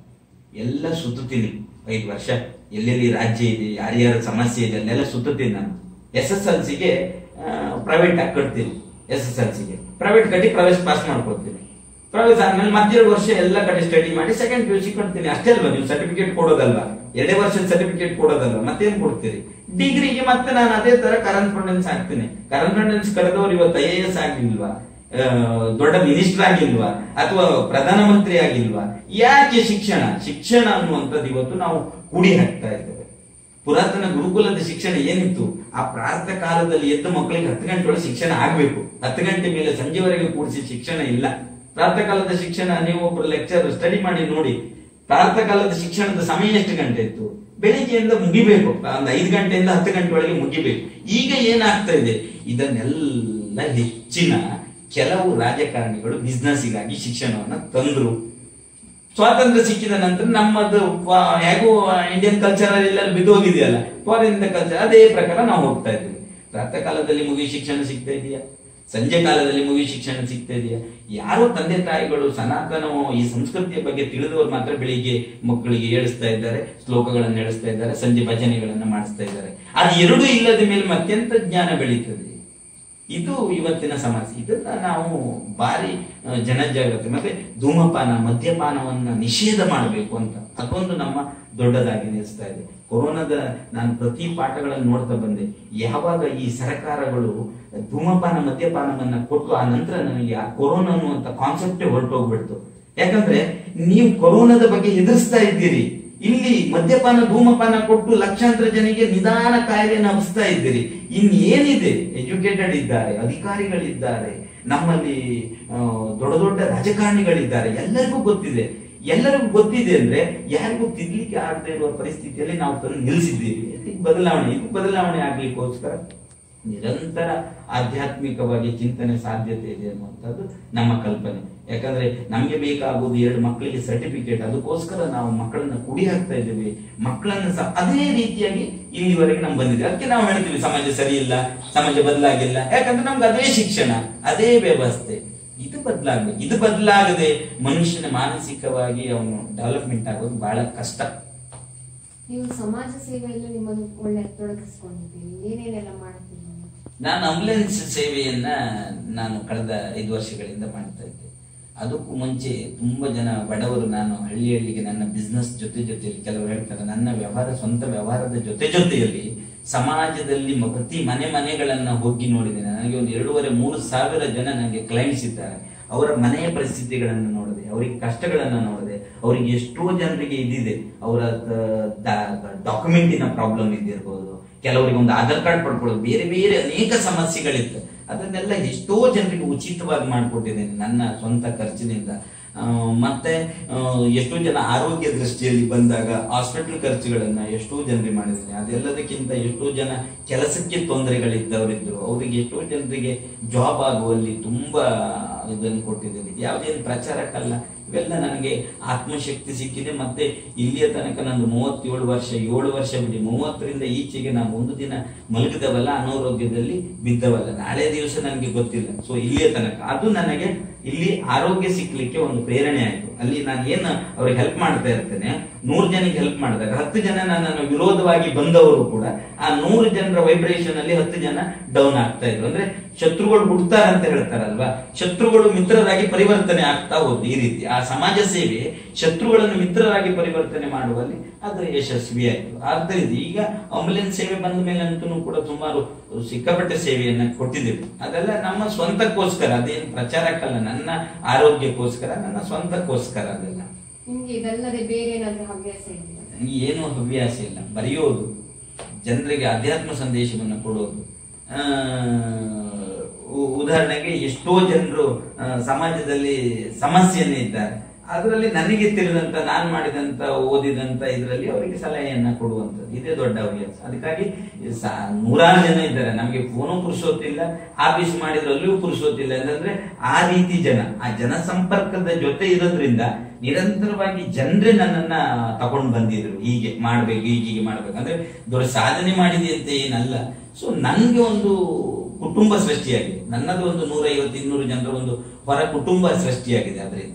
ಎಲ್ಲ ಸುತ್ತುತ್ತೀನಿ ಐದು ವರ್ಷ ಎಲ್ಲೆಲ್ಲಿ ರಾಜ್ಯ ಇದೆ ಯಾರ್ಯಾರ ಸಮಸ್ಯೆ ಇದೆ ಅಲ್ಲೆಲ್ಲ ಸುತ್ತುತ್ತೀನಿ ನಾನು ಎಸ್ ಎಸ್ ಎಲ್ ಸಿಗೆ ಪ್ರೈವೇಟ್ ಆಗಿ ಕಟ್ತೀನಿ ಎಸ್ ಎಸ್ ಎಲ್ ಸಿಗೆ ಪ್ರೈವೇಟ್ ಕಟ್ಟಿ ಪ್ರವೇಶ ಪಾಸ್ ಮಾಡ್ಕೊಡ್ತೀನಿ ಪ್ರವೇಶ ಆದ್ಮೇಲೆ ಮತ್ತೆರಡು ವರ್ಷ ಎಲ್ಲ ಕಡೆ ಸ್ಟಡಿ ಮಾಡಿ ಸೆಕೆಂಡ್ ಪಿ ಯು ಸಿ ಕೊಡ್ತೀನಿ ಅಷ್ಟೇ ಅಲ್ವಾ ನೀವು ಸರ್ಟಿಫಿಕೇಟ್ ಕೊಡೋದಲ್ವಾ ಎರಡೇ ವರ್ಷದ ಸರ್ಟಿಫಿಕೇಟ್ ಕೊಡೋದಲ್ವಾ ಮತ್ತೇನ್ ಕೊಡ್ತೀರಿ ಡಿಗ್ರಿಗೆ ಮತ್ತೆ ನಾನು ಅದೇ ತರ ಕರೆಸ್ಪಾಂಡೆನ್ಸ್ ಆಗ್ತೀನಿ ಕರೆಸ್ಪಾಂಡೆನ್ಸ್ ಕರೆದವ್ರು ಇವತ್ತು ಐ ಎ ಎಸ್ ಆಗಿಲ್ವಾ ಆ, ದೊಡ್ಡ ಮಿನಿಸ್ಟರ್ ಆಗಿಲ್ವಾ ಅಥವಾ ಪ್ರಧಾನಮಂತ್ರಿ ಆಗಿಲ್ವಾ ಯಾಕೆ ಶಿಕ್ಷಣ ಶಿಕ್ಷಣ ಅನ್ನುವಂಥದ್ದು ಇವತ್ತು ನಾವು ಕೂಡಿ ಹಾಕ್ತಾ ಇದ್ದೇವೆ ಪುರಾತನ ಗುರುಕುಲದ ಶಿಕ್ಷಣ ಏನಿತ್ತು ಆ ಪ್ರಾರ್ಥ ಕಾಲದಲ್ಲಿ ಎದ್ದು ಮಕ್ಕಳಿಗೆ ಹತ್ತು ಗಂಟೆ ಒಳಗೆ ಶಿಕ್ಷಣ ಆಗ್ಬೇಕು ಹತ್ತು ಗಂಟೆ ಮೇಲೆ ಸಂಜೆವರೆಗೆ ಕೂಡಿಸಿ ಶಿಕ್ಷಣ ಇಲ್ಲ ಪ್ರಾರ್ಥ ಕಾಲದ ಶಿಕ್ಷಣ ನೀವು ಒಬ್ಬರು ಲೆಕ್ಚರ್ ಸ್ಟಡಿ ಮಾಡಿ ನೋಡಿ ಪ್ರಾರ್ಥ ಕಾಲದ ಶಿಕ್ಷಣದ ಸಮಯ ಎಷ್ಟು ಗಂಟೆ ಇತ್ತು ಬೆಳಿಗ್ಗೆಯಿಂದ ಮುಗಿಬೇಕು ಒಂದು ಐದು ಗಂಟೆಯಿಂದ ಹತ್ತು ಗಂಟೆ ಒಳಗೆ ಮುಗಿಬೇಕು ಈಗ ಏನಾಗ್ತಾ ಇದೆ ಇದನ್ನೆಲ್ಲ ಹೆಚ್ಚಿನ ಕೆಲವು ರಾಜಕಾರಣಿಗಳು ಬಿಸ್ನೆಸ್ಸಿಗಾಗಿ ಶಿಕ್ಷಣವನ್ನ ತಂದ್ರು ಸ್ವಾತಂತ್ರ್ಯ ಸಿಕ್ಕಿದ ನಂತರ ನಮ್ಮದು ಪ- ಹೇಗೂ ಇಂಡಿಯನ್ ಕಲ್ಚರ್ ಎಲ್ಲ ಬಿದ್ದೋಗಿದೆಯಲ್ಲ ಫಾರಿನ್ ಕಲ್ಚರ್ ಅದೇ ಪ್ರಕಾರ ನಾವು ಹೋಗ್ತಾ ಇದ್ದೀವಿ ಪ್ರಾತಃ ಕಾಲದಲ್ಲಿ ಮುಗಿ ಶಿಕ್ಷಣ ಸಿಗ್ತಾ ಇದೆಯಾ ಸಂಜೆ ಕಾಲದಲ್ಲಿ ಮುಗಿ ಶಿಕ್ಷಣ ಸಿಗ್ತಾ ಇದೆಯಾ ಯಾರೋ ತಂದೆ ತಾಯಿಗಳು ಸನಾತನವೋ ಈ ಸಂಸ್ಕೃತಿಯ ಬಗ್ಗೆ ತಿಳಿದವರು ಮಾತ್ರ ಬೆಳಿಗ್ಗೆ ಮಕ್ಕಳಿಗೆ ಹೇಳಿಸ್ತಾ ಇದ್ದಾರೆ ಶ್ಲೋಕಗಳನ್ನು ಹೇಳಿಸ್ತಾ ಇದ್ದಾರೆ ಸಂಜೆ ಭಜನೆಗಳನ್ನ ಮಾಡಿಸ್ತಾ ಇದ್ದಾರೆ ಅದು ಎರಡೂ ಇಲ್ಲದ ಮೇಲೆ ಮತ್ತೆಂತ ಜ್ಞಾನ ಬೆಳೀತದೆ ಇದು ಇವತ್ತಿನ ಸಮಸ್ಯೆ ಇದನ್ನ ನಾವು ಭಾರಿ ಆ, ಜನಜಾಗೃತಿ ಮತ್ತೆ ಧೂಮಪಾನ ಮದ್ಯಪಾನವನ್ನ ನಿಷೇಧ ಮಾಡಬೇಕು ಅಂತ ಅದೊಂದು ನಮ್ಮ ದೊಡ್ಡದಾಗಿ ನಿಲ್ಲಿಸ್ತಾ ಇದೆ ಕೊರೋನಾದ ನಾನು ಪ್ರತಿ ಪಾಠಗಳನ್ನು ನೋಡ್ತಾ ಬಂದೆ ಯಾವಾಗ ಈ ಸರ್ಕಾರಗಳು ಧೂಮಪಾನ ಮದ್ಯಪಾನವನ್ನ ಕೊಟ್ಟು ಆ ನಂತರ ನನಗೆ ಆ ಕೊರೋನಾ ಅನ್ನುವಂತ ಕಾನ್ಸೆಪ್ಟೇ ಹೊರಟೋಗ್ಬಿಡ್ತು ಯಾಕಂದ್ರೆ ನೀವು ಕೊರೋನಾದ ಬಗ್ಗೆ ಹೆದರ್ಸ್ತಾ ಇದ್ದೀರಿ ಇಲ್ಲಿ ಮದ್ಯಪಾನ ಧೂಮಪಾನ ಕೊಟ್ಟು ಲಕ್ಷಾಂತರ ಜನರಿಗೆ ನಿಧಾನ ಕಾಯಿಲೆಯನ್ನು ಹಬ್ಸ್ತಾ ಇದ್ದೀರಿ ಇನ್ನೇನಿದೆ ಎಜುಕೇಟೆಡ್ ಇದ್ದಾರೆ ಅಧಿಕಾರಿಗಳಿದ್ದಾರೆ ನಮ್ಮಲ್ಲಿ ಆ, ದೊಡ್ಡ ದೊಡ್ಡ ರಾಜಕಾರಣಿಗಳಿದ್ದಾರೆ ಎಲ್ಲರಿಗೂ ಗೊತ್ತಿದೆ ಎಲ್ಲರಿಗೂ ಗೊತ್ತಿದೆ ಅಂದ್ರೆ ಯಾರಿಗೂ ತಿದ್ಲಿಕ್ಕೆ ಆಗದೆ ಇರುವ ಪರಿಸ್ಥಿತಿಯಲ್ಲಿ ನಾವು ತಂದು ನಿಲ್ಲಿಸಿದ್ದೀವಿ ಇದಕ್ಕೆ ಬದಲಾವಣೆ ಇದು ಬದಲಾವಣೆ ಆಗ್ಲಿಕ್ಕೋಸ್ಕರ ನಿರಂತರ ಆಧ್ಯಾತ್ಮಿಕವಾಗಿ ಚಿಂತನೆ ಸಾಧ್ಯತೆ ಇದೆ ಅನ್ನುವಂಥದ್ದು ನಮ್ಮ ಕಲ್ಪನೆ ಯಾಕಂದ್ರೆ ನಮಗೆ ಬೇಕಾಗುವುದು ಎರಡು ಮಕ್ಕಳಿಗೆ ಸರ್ಟಿಫಿಕೇಟ್ ಅದಕ್ಕೋಸ್ಕರ ನಾವು ಮಕ್ಕಳನ್ನ ಕುಡಿ ಹಾಕ್ತಾ ಇದ್ದೇವೆ ಮಕ್ಕಳನ್ನ ಸಹ ಅದೇ ರೀತಿಯಾಗಿ ಇಲ್ಲಿವರೆಗೆ ನಮ್ಗೆ ಬಂದಿದೆ ಅದಕ್ಕೆ ನಾವು ಹೇಳ್ತೀವಿ ಸಮಾಜ ಸರಿ ಇಲ್ಲ ಸಮಾಜ ಬದಲಾಗಿಲ್ಲ ಯಾಕಂದ್ರೆ ನಮ್ಗೆ ಅದೇ ಶಿಕ್ಷಣ ಅದೇ ವ್ಯವಸ್ಥೆ ಇದು ಬದಲಾಗಬೇಕು ಇದು ಬದಲಾಗದೆ ಮನುಷ್ಯನ ಮಾನಸಿಕವಾಗಿ ಅವನು ಡೆವಲಪ್ಮೆಂಟ್ ಆಗೋದು ಬಹಳ ಕಷ್ಟ ನೀವು ಸಮಾಜ ಸೇವೆಯಲ್ಲಿ ನಿಮ್ಮನ್ನು ಒಳ್ಳೆ ತೊಡಗಿಸ್ಕೊಂಡಿದ್ದೀರಿ ಏನೇನೆಲ್ಲ ಮಾಡ್ತೀರಿ ನಾನು ಆಂಬುಲೆನ್ಸ್ ಸೇವೆಯನ್ನ ನಾನು ಕಳೆದ ಐದು ವರ್ಷಗಳಿಂದ ಮಾಡ್ತಾ ಇದ್ದೆ ಅದಕ್ಕೂ ಮುಂಚೆ ತುಂಬಾ ಜನ ಬಡವರು ನಾನು ಹಳ್ಳಿ ಹಳ್ಳಿಗೆ ನನ್ನ ಬಿಸ್ನೆಸ್ ಜೊತೆ ಜೊತೆಯಲ್ಲಿ ಕೆಲವರು ಹೇಳ್ತಾರೆ ನನ್ನ ವ್ಯವಹಾರ ಸ್ವಂತ ವ್ಯವಹಾರದ ಜೊತೆ ಜೊತೆಯಲ್ಲಿ ಸಮಾಜದಲ್ಲಿ ಮ- ಪ್ರತಿ ಮನೆ ಮನೆಗಳನ್ನ ಹೋಗಿ ನೋಡಿದ್ದೇನೆ ನನಗೆ ಒಂದು ಎರಡೂವರೆ ಮೂರು ಸಾವಿರ ಜನ ನನಗೆ ಕ್ಲೈಂಟ್ಸ್ ಇದ್ದಾರೆ ಅವರ ಮನೆಯ ಪರಿಸ್ಥಿತಿಗಳನ್ನು ನೋಡಿದೆ ಅವರಿಗೆ ಕಷ್ಟಗಳನ್ನು ನೋಡಿದೆ ಅವರಿಗೆ ಎಷ್ಟೋ ಜನರಿಗೆ ಇದಿದೆ ಅವರ ಡಾಕ್ಯುಮೆಂಟಿನ ಪ್ರಾಬ್ಲಮ್ ಇದ್ದಿರ್ಬೋದು ಕೆಲವರಿಗೆ ಒಂದು ಆಧಾರ್ ಕಾರ್ಡ್ ಪಡ್ಕೊಳ್ಳೋದು ಬೇರೆ ಬೇರೆ ಅನೇಕ ಸಮಸ್ಯೆಗಳಿತ್ತು ಅದನ್ನೆಲ್ಲ ಎಷ್ಟೋ ಜನರಿಗೆ ಉಚಿತವಾಗಿ ಮಾಡಿಕೊಟ್ಟಿದ್ದೇನೆ ನನ್ನ ಸ್ವಂತ ಖರ್ಚಿನಿಂದ ಆ, ಮತ್ತೆ ಆ, ಎಷ್ಟೋ ಜನ ಆರೋಗ್ಯ ದೃಷ್ಟಿಯಲ್ಲಿ ಬಂದಾಗ ಹಾಸ್ಪಿಟಲ್ ಖರ್ಚುಗಳನ್ನ ಎಷ್ಟೋ ಜನರಿಗೆ ಮಾಡಿದ್ದೇನೆ ಅದೆಲ್ಲದಕ್ಕಿಂತ ಎಷ್ಟೋ ಜನ ಕೆಲಸಕ್ಕೆ ತೊಂದರೆಗಳಿದ್ದವರಿದ್ದರು ಅವರಿಗೆ ಎಷ್ಟೋ ಜನರಿಗೆ ಜಾಬ್ ಆಗುವಲ್ಲಿ ತುಂಬಾ ಇದನ್ನು ಕೊಟ್ಟಿದ್ದೇನೆ ಯಾವುದೇನು ಪ್ರಚಾರಕ್ಕಲ್ಲ ಇವೆಲ್ಲ ನನಗೆ ಆತ್ಮಶಕ್ತಿ ಸಿಕ್ಕಿದೆ ಮತ್ತೆ ಇಲ್ಲಿಯ ತನಕ ನಂದು ಮೂವತ್ತೇಳು ವರ್ಷ ಏಳು ವರ್ಷ ಬಿಡಿ ಮೂವತ್ತರಿಂದ ಈಚೆಗೆ ನಾನು ಒಂದು ದಿನ ಮಲಗಿದವಲ್ಲ ಅನಾರೋಗ್ಯದಲ್ಲಿ ಬಿದ್ದವಲ್ಲ ನಾಳೆ ದಿವಸ ನನಗೆ ಗೊತ್ತಿಲ್ಲ ಸೊ ಇಲ್ಲಿಯ ತನಕ ಅದು ನನಗೆ ಇಲ್ಲಿ ಆರೋಗ್ಯ ಸಿಕ್ಲಿಕ್ಕೆ ಒಂದು ಪ್ರೇರಣೆ ಆಯ್ತು ಅಲ್ಲಿ ನಾನು ಏನು ಅವ್ರಿಗೆ ಹೆಲ್ಪ್ ಮಾಡ್ತಾ ಇರ್ತೇನೆ ನೂರು ಜನಕ್ಕೆ ಹೆಲ್ಪ್ ಮಾಡಿದಾಗ ಹತ್ತು ಜನ ನನ್ನನ್ನು ವಿರೋಧವಾಗಿ ಬಂದವರು ಕೂಡ ಆ ನೂರು ಜನರ ವೈಬ್ರೇಷನ್ ಅಲ್ಲಿ ಹತ್ತು ಜನ ಡೌನ್ ಆಗ್ತಾ ಇದ್ರು ಅಂದ್ರೆ ಶತ್ರುಗಳು ಹುಡ್ತಾರೆ ಅಂತ ಹೇಳ್ತಾರಲ್ವಾ ಶತ್ರುಗಳು ಮಿತ್ರರಾಗಿ ಪರಿವರ್ತನೆ ಆಗ್ತಾ ಹೋದ್ದು ಈ ರೀತಿ ಆ ಸಮಾಜ ಸೇವೆ ಶತ್ರುಗಳನ್ನು ಮಿತ್ರರಾಗಿ ಪರಿವರ್ತನೆ ಮಾಡುವಲ್ಲಿ ಅದು ಯಶಸ್ವಿ ಆಯ್ತು ಆದ್ದರಿಂದ ಈಗ ಆಂಬುಲೆನ್ಸ್ ಸೇವೆ ಬಂದ ಮೇಲೆ ಅಂತೂ ಕೂಡ ಸುಮಾರು ಸಿಕ್ಕಾಪಟ್ಟೆ ಸೇವೆಯನ್ನ ಕೊಟ್ಟಿದ್ದೇವೆ ಅದೆಲ್ಲ ನಮ್ಮ ಸ್ವಂತಕ್ಕೋಸ್ಕರ ಅದೇನು ಪ್ರಚಾರಕ್ಕಲ್ಲ ನನ್ನ ಆರೋಗ್ಯಕ್ಕೋಸ್ಕರ ನನ್ನ ಸ್ವಂತಕ್ಕೋಸ್ಕರ ಅದೆಲ್ಲ ನಿಮ್ಗೆ ಇದಲ್ಲದೆ ಬೇರೆ ಏನಾದ್ರೂ ಹವ್ಯಾಸ ಇದೆಯಾ ನನಗೆ ಏನೂ ಹವ್ಯಾಸ ಇಲ್ಲ ಬರೆಯೋದು ಜನರಿಗೆ ಅಧ್ಯಾತ್ಮ ಸಂದೇಶವನ್ನು ಕೊಡೋದು ಆ, ಉ- ಉದಾಹರಣೆಗೆ ಎಷ್ಟೋ ಜನರು ಆ, ಸಮಾಜದಲ್ಲಿ ಸಮಸ್ಯೆಯನ್ನೇ ಇದ್ದಾರೆ ಅದರಲ್ಲಿ ನನಗೆ ತಿಳಿದಂತ ನಾನು ಮಾಡಿದಂತ ಓದಿದಂತ ಇದರಲ್ಲಿ ಅವರಿಗೆ ಸಲಹೆಯನ್ನ ಕೊಡುವಂಥದ್ದು ಇದೇ ದೊಡ್ಡ ಹವ್ಯಾಸ ಅದಕ್ಕಾಗಿ ಸ- ನೂರಾರು ಜನ ಇದ್ದಾರೆ ನಮಗೆ ಫೋನು ಪುರುಸೋತಿಲ್ಲ ಆಫೀಸ್ ಮಾಡಿದ್ರಲ್ಲಿಯೂ ಪುರುಸೋತಿಲ್ಲ ಅಂತಂದ್ರೆ ಆ ರೀತಿ ಜನ ಆ ಜನ ಸಂಪರ್ಕದ ಜೊತೆ ಇರೋದ್ರಿಂದ ನಿರಂತರವಾಗಿ ಜನರೇ ನನ್ನನ್ನ ತಗೊಂಡು ಬಂದಿದ್ರು ಹೀಗೆ ಮಾಡ್ಬೇಕು ಹೀಗೆ ಹೀಗೆ ಮಾಡ್ಬೇಕು ಅಂದ್ರೆ ದೊಡ್ಡ ಸಾಧನೆ ಮಾಡಿದೆ ಅಂತ ಏನಲ್ಲ ಸೊ ನನ್ಗೆ ಒಂದು ಕುಟುಂಬ ಸೃಷ್ಟಿಯಾಗಿದೆ ನನ್ನದು ಒಂದು ನೂರೈವತ್ತು ಇನ್ನೂರು ಜನರ ಒಂದು ಹೊರ ಕುಟುಂಬ ಸೃಷ್ಟಿಯಾಗಿದೆ ಅದರಿಂದ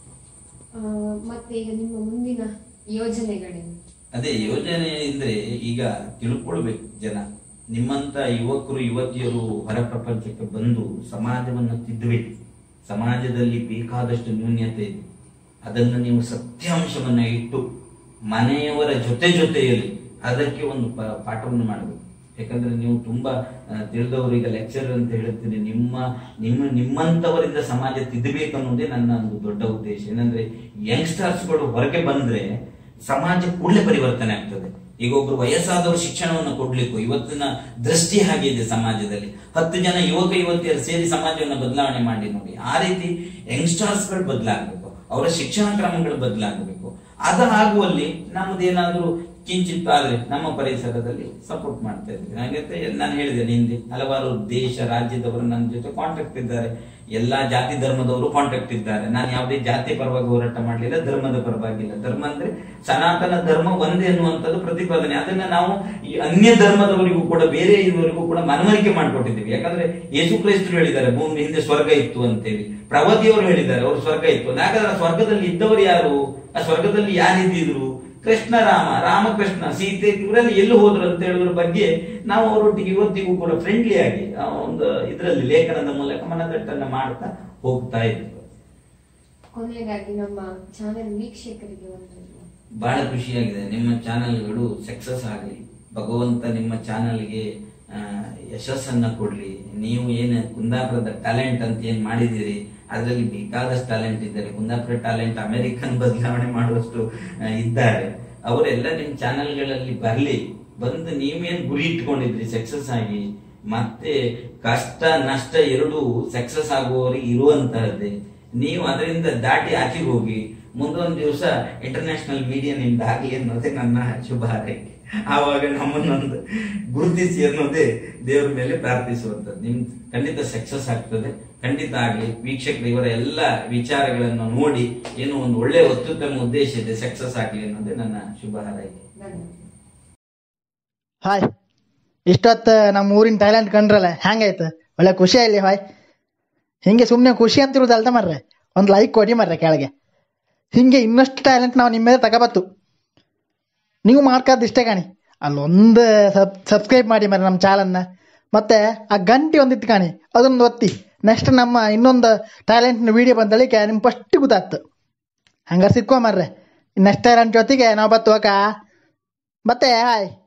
ಆ, ಮತ್ತೆ ಈಗ ನಿಮ್ಮ ಮುಂದಿನ ಯೋಜನೆಗಳೇನು ಅದೇ ಯೋಜನೆ ಅಂದ್ರೆ ಈಗ ತಿಳ್ಕೊಳ್ಬೇಕು ಜನ ನಿಮ್ಮಂತ ಯುವಕರು ಯುವತಿಯರು ಹೊರ ಪ್ರಪಂಚಕ್ಕೆ ಬಂದು ಸಮಾಜವನ್ನು ತಿದ್ದಬೇಕು ಸಮಾಜದಲ್ಲಿ ಬೇಕಾದಷ್ಟು ನ್ಯೂನ್ಯತೆ ಇದೆ ಅದನ್ನು ನೀವು ಸತ್ಯಾಂಶವನ್ನ ಇಟ್ಟು ಮನೆಯವರ ಜೊತೆ ಜೊತೆಯಲ್ಲಿ ಅದಕ್ಕೆ ಒಂದು ಪ- ಪಾಠವನ್ನು ಮಾಡಬೇಕು ಯಾಕಂದ್ರೆ ನೀವು ತುಂಬಾ ಆ, ತಿಳಿದವರಿಗೆ ಲೆಕ್ಚರ್ ಅಂತ ಹೇಳ್ತೀನಿ ನಿಮ್ಮ ನಿಮ್ಮ ನಿಮ್ಮಂತವರಿಂದ ಸಮಾಜ ತಿದ್ದಬೇಕು ಅನ್ನೋದೇ ನನ್ನ ಒಂದು ದೊಡ್ಡ ಉದ್ದೇಶ ಏನಂದ್ರೆ ಯಂಗ್ಸ್ಟರ್ಸ್ಗಳು ಹೊರಗೆ ಬಂದ್ರೆ ಸಮಾಜ ಕೂಡಲೇ ಪರಿವರ್ತನೆ ಆಗ್ತದೆ ಈಗ ಒಬ್ರು ವಯಸ್ಸಾದವರು ಶಿಕ್ಷಣವನ್ನು ಕೊಡ್ಲಿಕ್ಕೂ ಇವತ್ತಿನ ದೃಷ್ಟಿ ಹಾಗಿದೆ ಸಮಾಜದಲ್ಲಿ ಹತ್ತು ಜನ ಯುವಕ ಯುವತಿಯರು ಸೇರಿ ಸಮಾಜವನ್ನು ಬದಲಾವಣೆ ಮಾಡಿ ನೋಡಿ ಆ ರೀತಿ ಯಂಗ್ಸ್ಟರ್ಸ್ಗಳು ಬದಲಾಗಬೇಕು ಅವರ ಶಿಕ್ಷಣ ಕ್ರಮಗಳು ಬದಲಾಗಬೇಕು ಅದಾಗುವಲ್ಲಿ ನಮ್ಮದೇನಾದ್ರೂ ಕಿಂಚಿತ್ ಆದ್ರೆ ನಮ್ಮ ಪರಿಸರದಲ್ಲಿ ಸಪೋರ್ಟ್ ಮಾಡ್ತಾ ಇದ್ದೀವಿ ಹಾಗಂತೆ ನಾನು ಹೇಳಿದೆ ಹಿಂದೆ ಹಲವಾರು ದೇಶ ರಾಜ್ಯದವರು ನನ್ನ ಜೊತೆ ಕಾಂಟ್ಯಾಕ್ಟ್ ಇದ್ದಾರೆ ಎಲ್ಲಾ ಜಾತಿ ಧರ್ಮದವರು ಕಾಂಟ್ಯಾಕ್ಟ್ ಇದ್ದಾರೆ ನಾನು ಯಾವುದೇ ಜಾತಿ ಪರವಾಗಿ ಹೋರಾಟ ಮಾಡಲಿಲ್ಲ ಧರ್ಮದ ಪರವಾಗಿಲ್ಲ ಧರ್ಮ ಅಂದ್ರೆ ಸನಾತನ ಧರ್ಮ ಒಂದೇ ಅನ್ನುವಂಥದ್ದು ಪ್ರತಿಪಾದನೆ ಅದನ್ನ ನಾವು ಈ ಅನ್ಯ ಧರ್ಮದವರಿಗೂ ಕೂಡ ಬೇರೆ ಇವರಿಗೂ ಕೂಡ ಮನವರಿಕೆ ಮಾಡಿಕೊಟ್ಟಿದ್ದೀವಿ ಯಾಕಂದ್ರೆ ಯೇಸು ಕ್ರೈಸ್ತರು ಹೇಳಿದ್ದಾರೆ ಭೂಮಿ ಹಿಂದೆ ಸ್ವರ್ಗ ಇತ್ತು ಅಂತೇಳಿ ಪ್ರವಾದಿಯವರು ಹೇಳಿದ್ದಾರೆ ಅವರು ಸ್ವರ್ಗ ಇತ್ತು ಯಾಕಂದ್ರೆ ಆ ಸ್ವರ್ಗದಲ್ಲಿ ಇದ್ದವರು ಯಾರು ಆ ಸ್ವರ್ಗದಲ್ಲಿ ಯಾರಿದ್ದಿದ್ರು ಕೃಷ್ಣ ರಾಮ ರಾಮಕೃಷ್ಣ ಸೀತೆ ಇವರಲ್ಲಿ ಎಲ್ಲಿ ಹೋದ್ರು ಅಂತ ಹೇಳೋದ್ರ ಬಗ್ಗೆ ನಾವು ಅವರೊಟ್ಟಿಗೆ ಇವತ್ತಿಗೂ ಕೂಡ ಫ್ರೆಂಡ್ಲಿ ಆಗಿ ಆ ಒಂದು ಇದರಲ್ಲಿ ಲೇಖನದ ಮೂಲಕ ಮನದಟ್ಟನ್ನ ಮಾಡ್ತಾ ಹೋಗ್ತಾ ಇದ್ವಿ ಕೊನೆಯದಾಗಿ ನಮ್ಮ ಚಾನೆಲ್ ವೀಕ್ಷಕರಿಗೆ ಒಂದು ಬಹಳ ಖುಷಿಯಾಗಿದೆ ನಿಮ್ಮ ಚಾನೆಲ್ಗಳು ಸಕ್ಸಸ್ ಆಗಲಿ ಭಗವಂತ ನಿಮ್ಮ ಚಾನೆಲ್ಗೆ ಯಶಸ್ಸನ್ನ ಕೊಡ್ಲಿ ನೀವು ಏನು ಕುಂದಾಪುರದ ಟ್ಯಾಲೆಂಟ್ ಅಂತ ಏನ್ ಮಾಡಿದ್ದೀರಿ ಅದರಲ್ಲಿ ಬೇಕಾದಷ್ಟು ಟ್ಯಾಲೆಂಟ್ ಇದ್ದಾರೆ ಕುಂದಾಪುರ ಟ್ಯಾಲೆಂಟ್ ಅಮೆರಿಕನ್ ಬದಲಾವಣೆ ಮಾಡುವಷ್ಟು ಆ, ಇದ್ದಾರೆ ಅವರೆಲ್ಲ ನಿಮ್ಮ ಚಾನೆಲ್ಗಳಲ್ಲಿ ಬರಲಿ ಬಂದು ನೀವೇನ್ ಗುರಿ ಇಟ್ಕೊಂಡಿದ್ರಿ ಸಕ್ಸಸ್ ಆಗಿ ಮತ್ತೆ ಕಷ್ಟ ನಷ್ಟ ಎರಡೂ ಸಕ್ಸಸ್ ಆಗುವವರಿಗೆ ಇರುವಂತಹದ್ದೇ ನೀವು ಅದರಿಂದ ದಾಟಿ ಆಚೆಗೆ ಹೋಗಿ ಮುಂದೊಂದು ದಿವಸ ಇಂಟರ್ನ್ಯಾಷನಲ್ ಮೀಡಿಯಾ ನಿಮ್ದು ಆಗಲಿ ಅನ್ನೋದೇ ನನ್ನ ಶುಭ ಹಾರೈಕೆ ಆವಾಗ ನಮ್ಮನ್ನೊಂದು ಗುರುತಿಸಿ ಅನ್ನೋದೇ ದೇವರ ಮೇಲೆ ಪ್ರಾರ್ಥಿಸುವಂಥದ್ದು ನಿಮ್ ಖಂಡಿತ ಸಕ್ಸಸ್ ಆಗ್ತದೆ ಖಂಡಿತ ಆಗ್ಲಿ ವೀಕ್ಷಕರು ಇವರ ಎಲ್ಲ ವಿಚಾರಗಳನ್ನು ನೋಡಿ ಏನೋ ಒಂದು ಒಳ್ಳೆ ಅತ್ಯುತ್ತಮ ಉದ್ದೇಶ ಇದೆ ಸಕ್ಸಸ್ ಆಗ್ಲಿ ಅನ್ನೋದೇ ನನ್ನ ಶುಭ ಹಾರೈಕೆ ಧನ್ಯವಾದ ಹಾಯ್ ಇಷ್ಟೊತ್ತು ನಮ್ಮ ಊರಿನ ಟ್ಯಾಲೆಂಟ್ ಕಂಡ್ರಲ್ಲ ಹೆಂಗಾಯ್ತು ಒಳ್ಳೆ ಖುಷಿ ಆಯ್ಲಿ ಹಾಯ್ ಹಿಂಗೆ ಸುಮ್ಮನೆ ಖುಷಿ ಅಂತಿರೋದಲ್ದ ಮರ್ರೆ ಒಂದು ಲೈಕ್ ಕೊಡಿ ಮರ್ರೆ ಕೆಳಗೆ ಹಿಂಗೆ ಇನ್ನಷ್ಟು ಟ್ಯಾಲೆಂಟ್ ನಾವು ನಿಮ್ಮ ಮೇಲೆ ತಗೋಬತ್ತು ನೀವು ಮಾಡ್ಕೋದು ಇಷ್ಟೇ ಕಾಣಿ ಅಲ್ಲೊಂದು ಸಬ್ ಸಬ್ಸ್ಕ್ರೈಬ್ ಮಾಡಿ ಮರ್ರೆ ನಮ್ಮ ಚಾನಲ್ನ ಮತ್ತೆ ಆ ಗಂಟೆ ಒಂದಿತ್ತು ಕಾಣಿ ಅದೊಂದು ಒತ್ತಿ ನೆಕ್ಸ್ಟ್ ನಮ್ಮ ಇನ್ನೊಂದು ಟ್ಯಾಲೆಂಟ್ನ ವಿಡಿಯೋ ಬಂದಳಿಕೆ ನಿಮ್ಗೆ ಫಸ್ಟ್ ಗೊತ್ತಾಗ್ತು ಹಂಗಾರೆ ಸಿಕ್ಕೋ ಮರ್ರೆ ನೆಕ್ಸ್ಟ್ ಟ್ಯಾಲೆಂಟ್ ಜೊತೆಗೆ ನಾವು ಬತ್ತುವಕ ಮತ್ತೆ ಹಾಯ್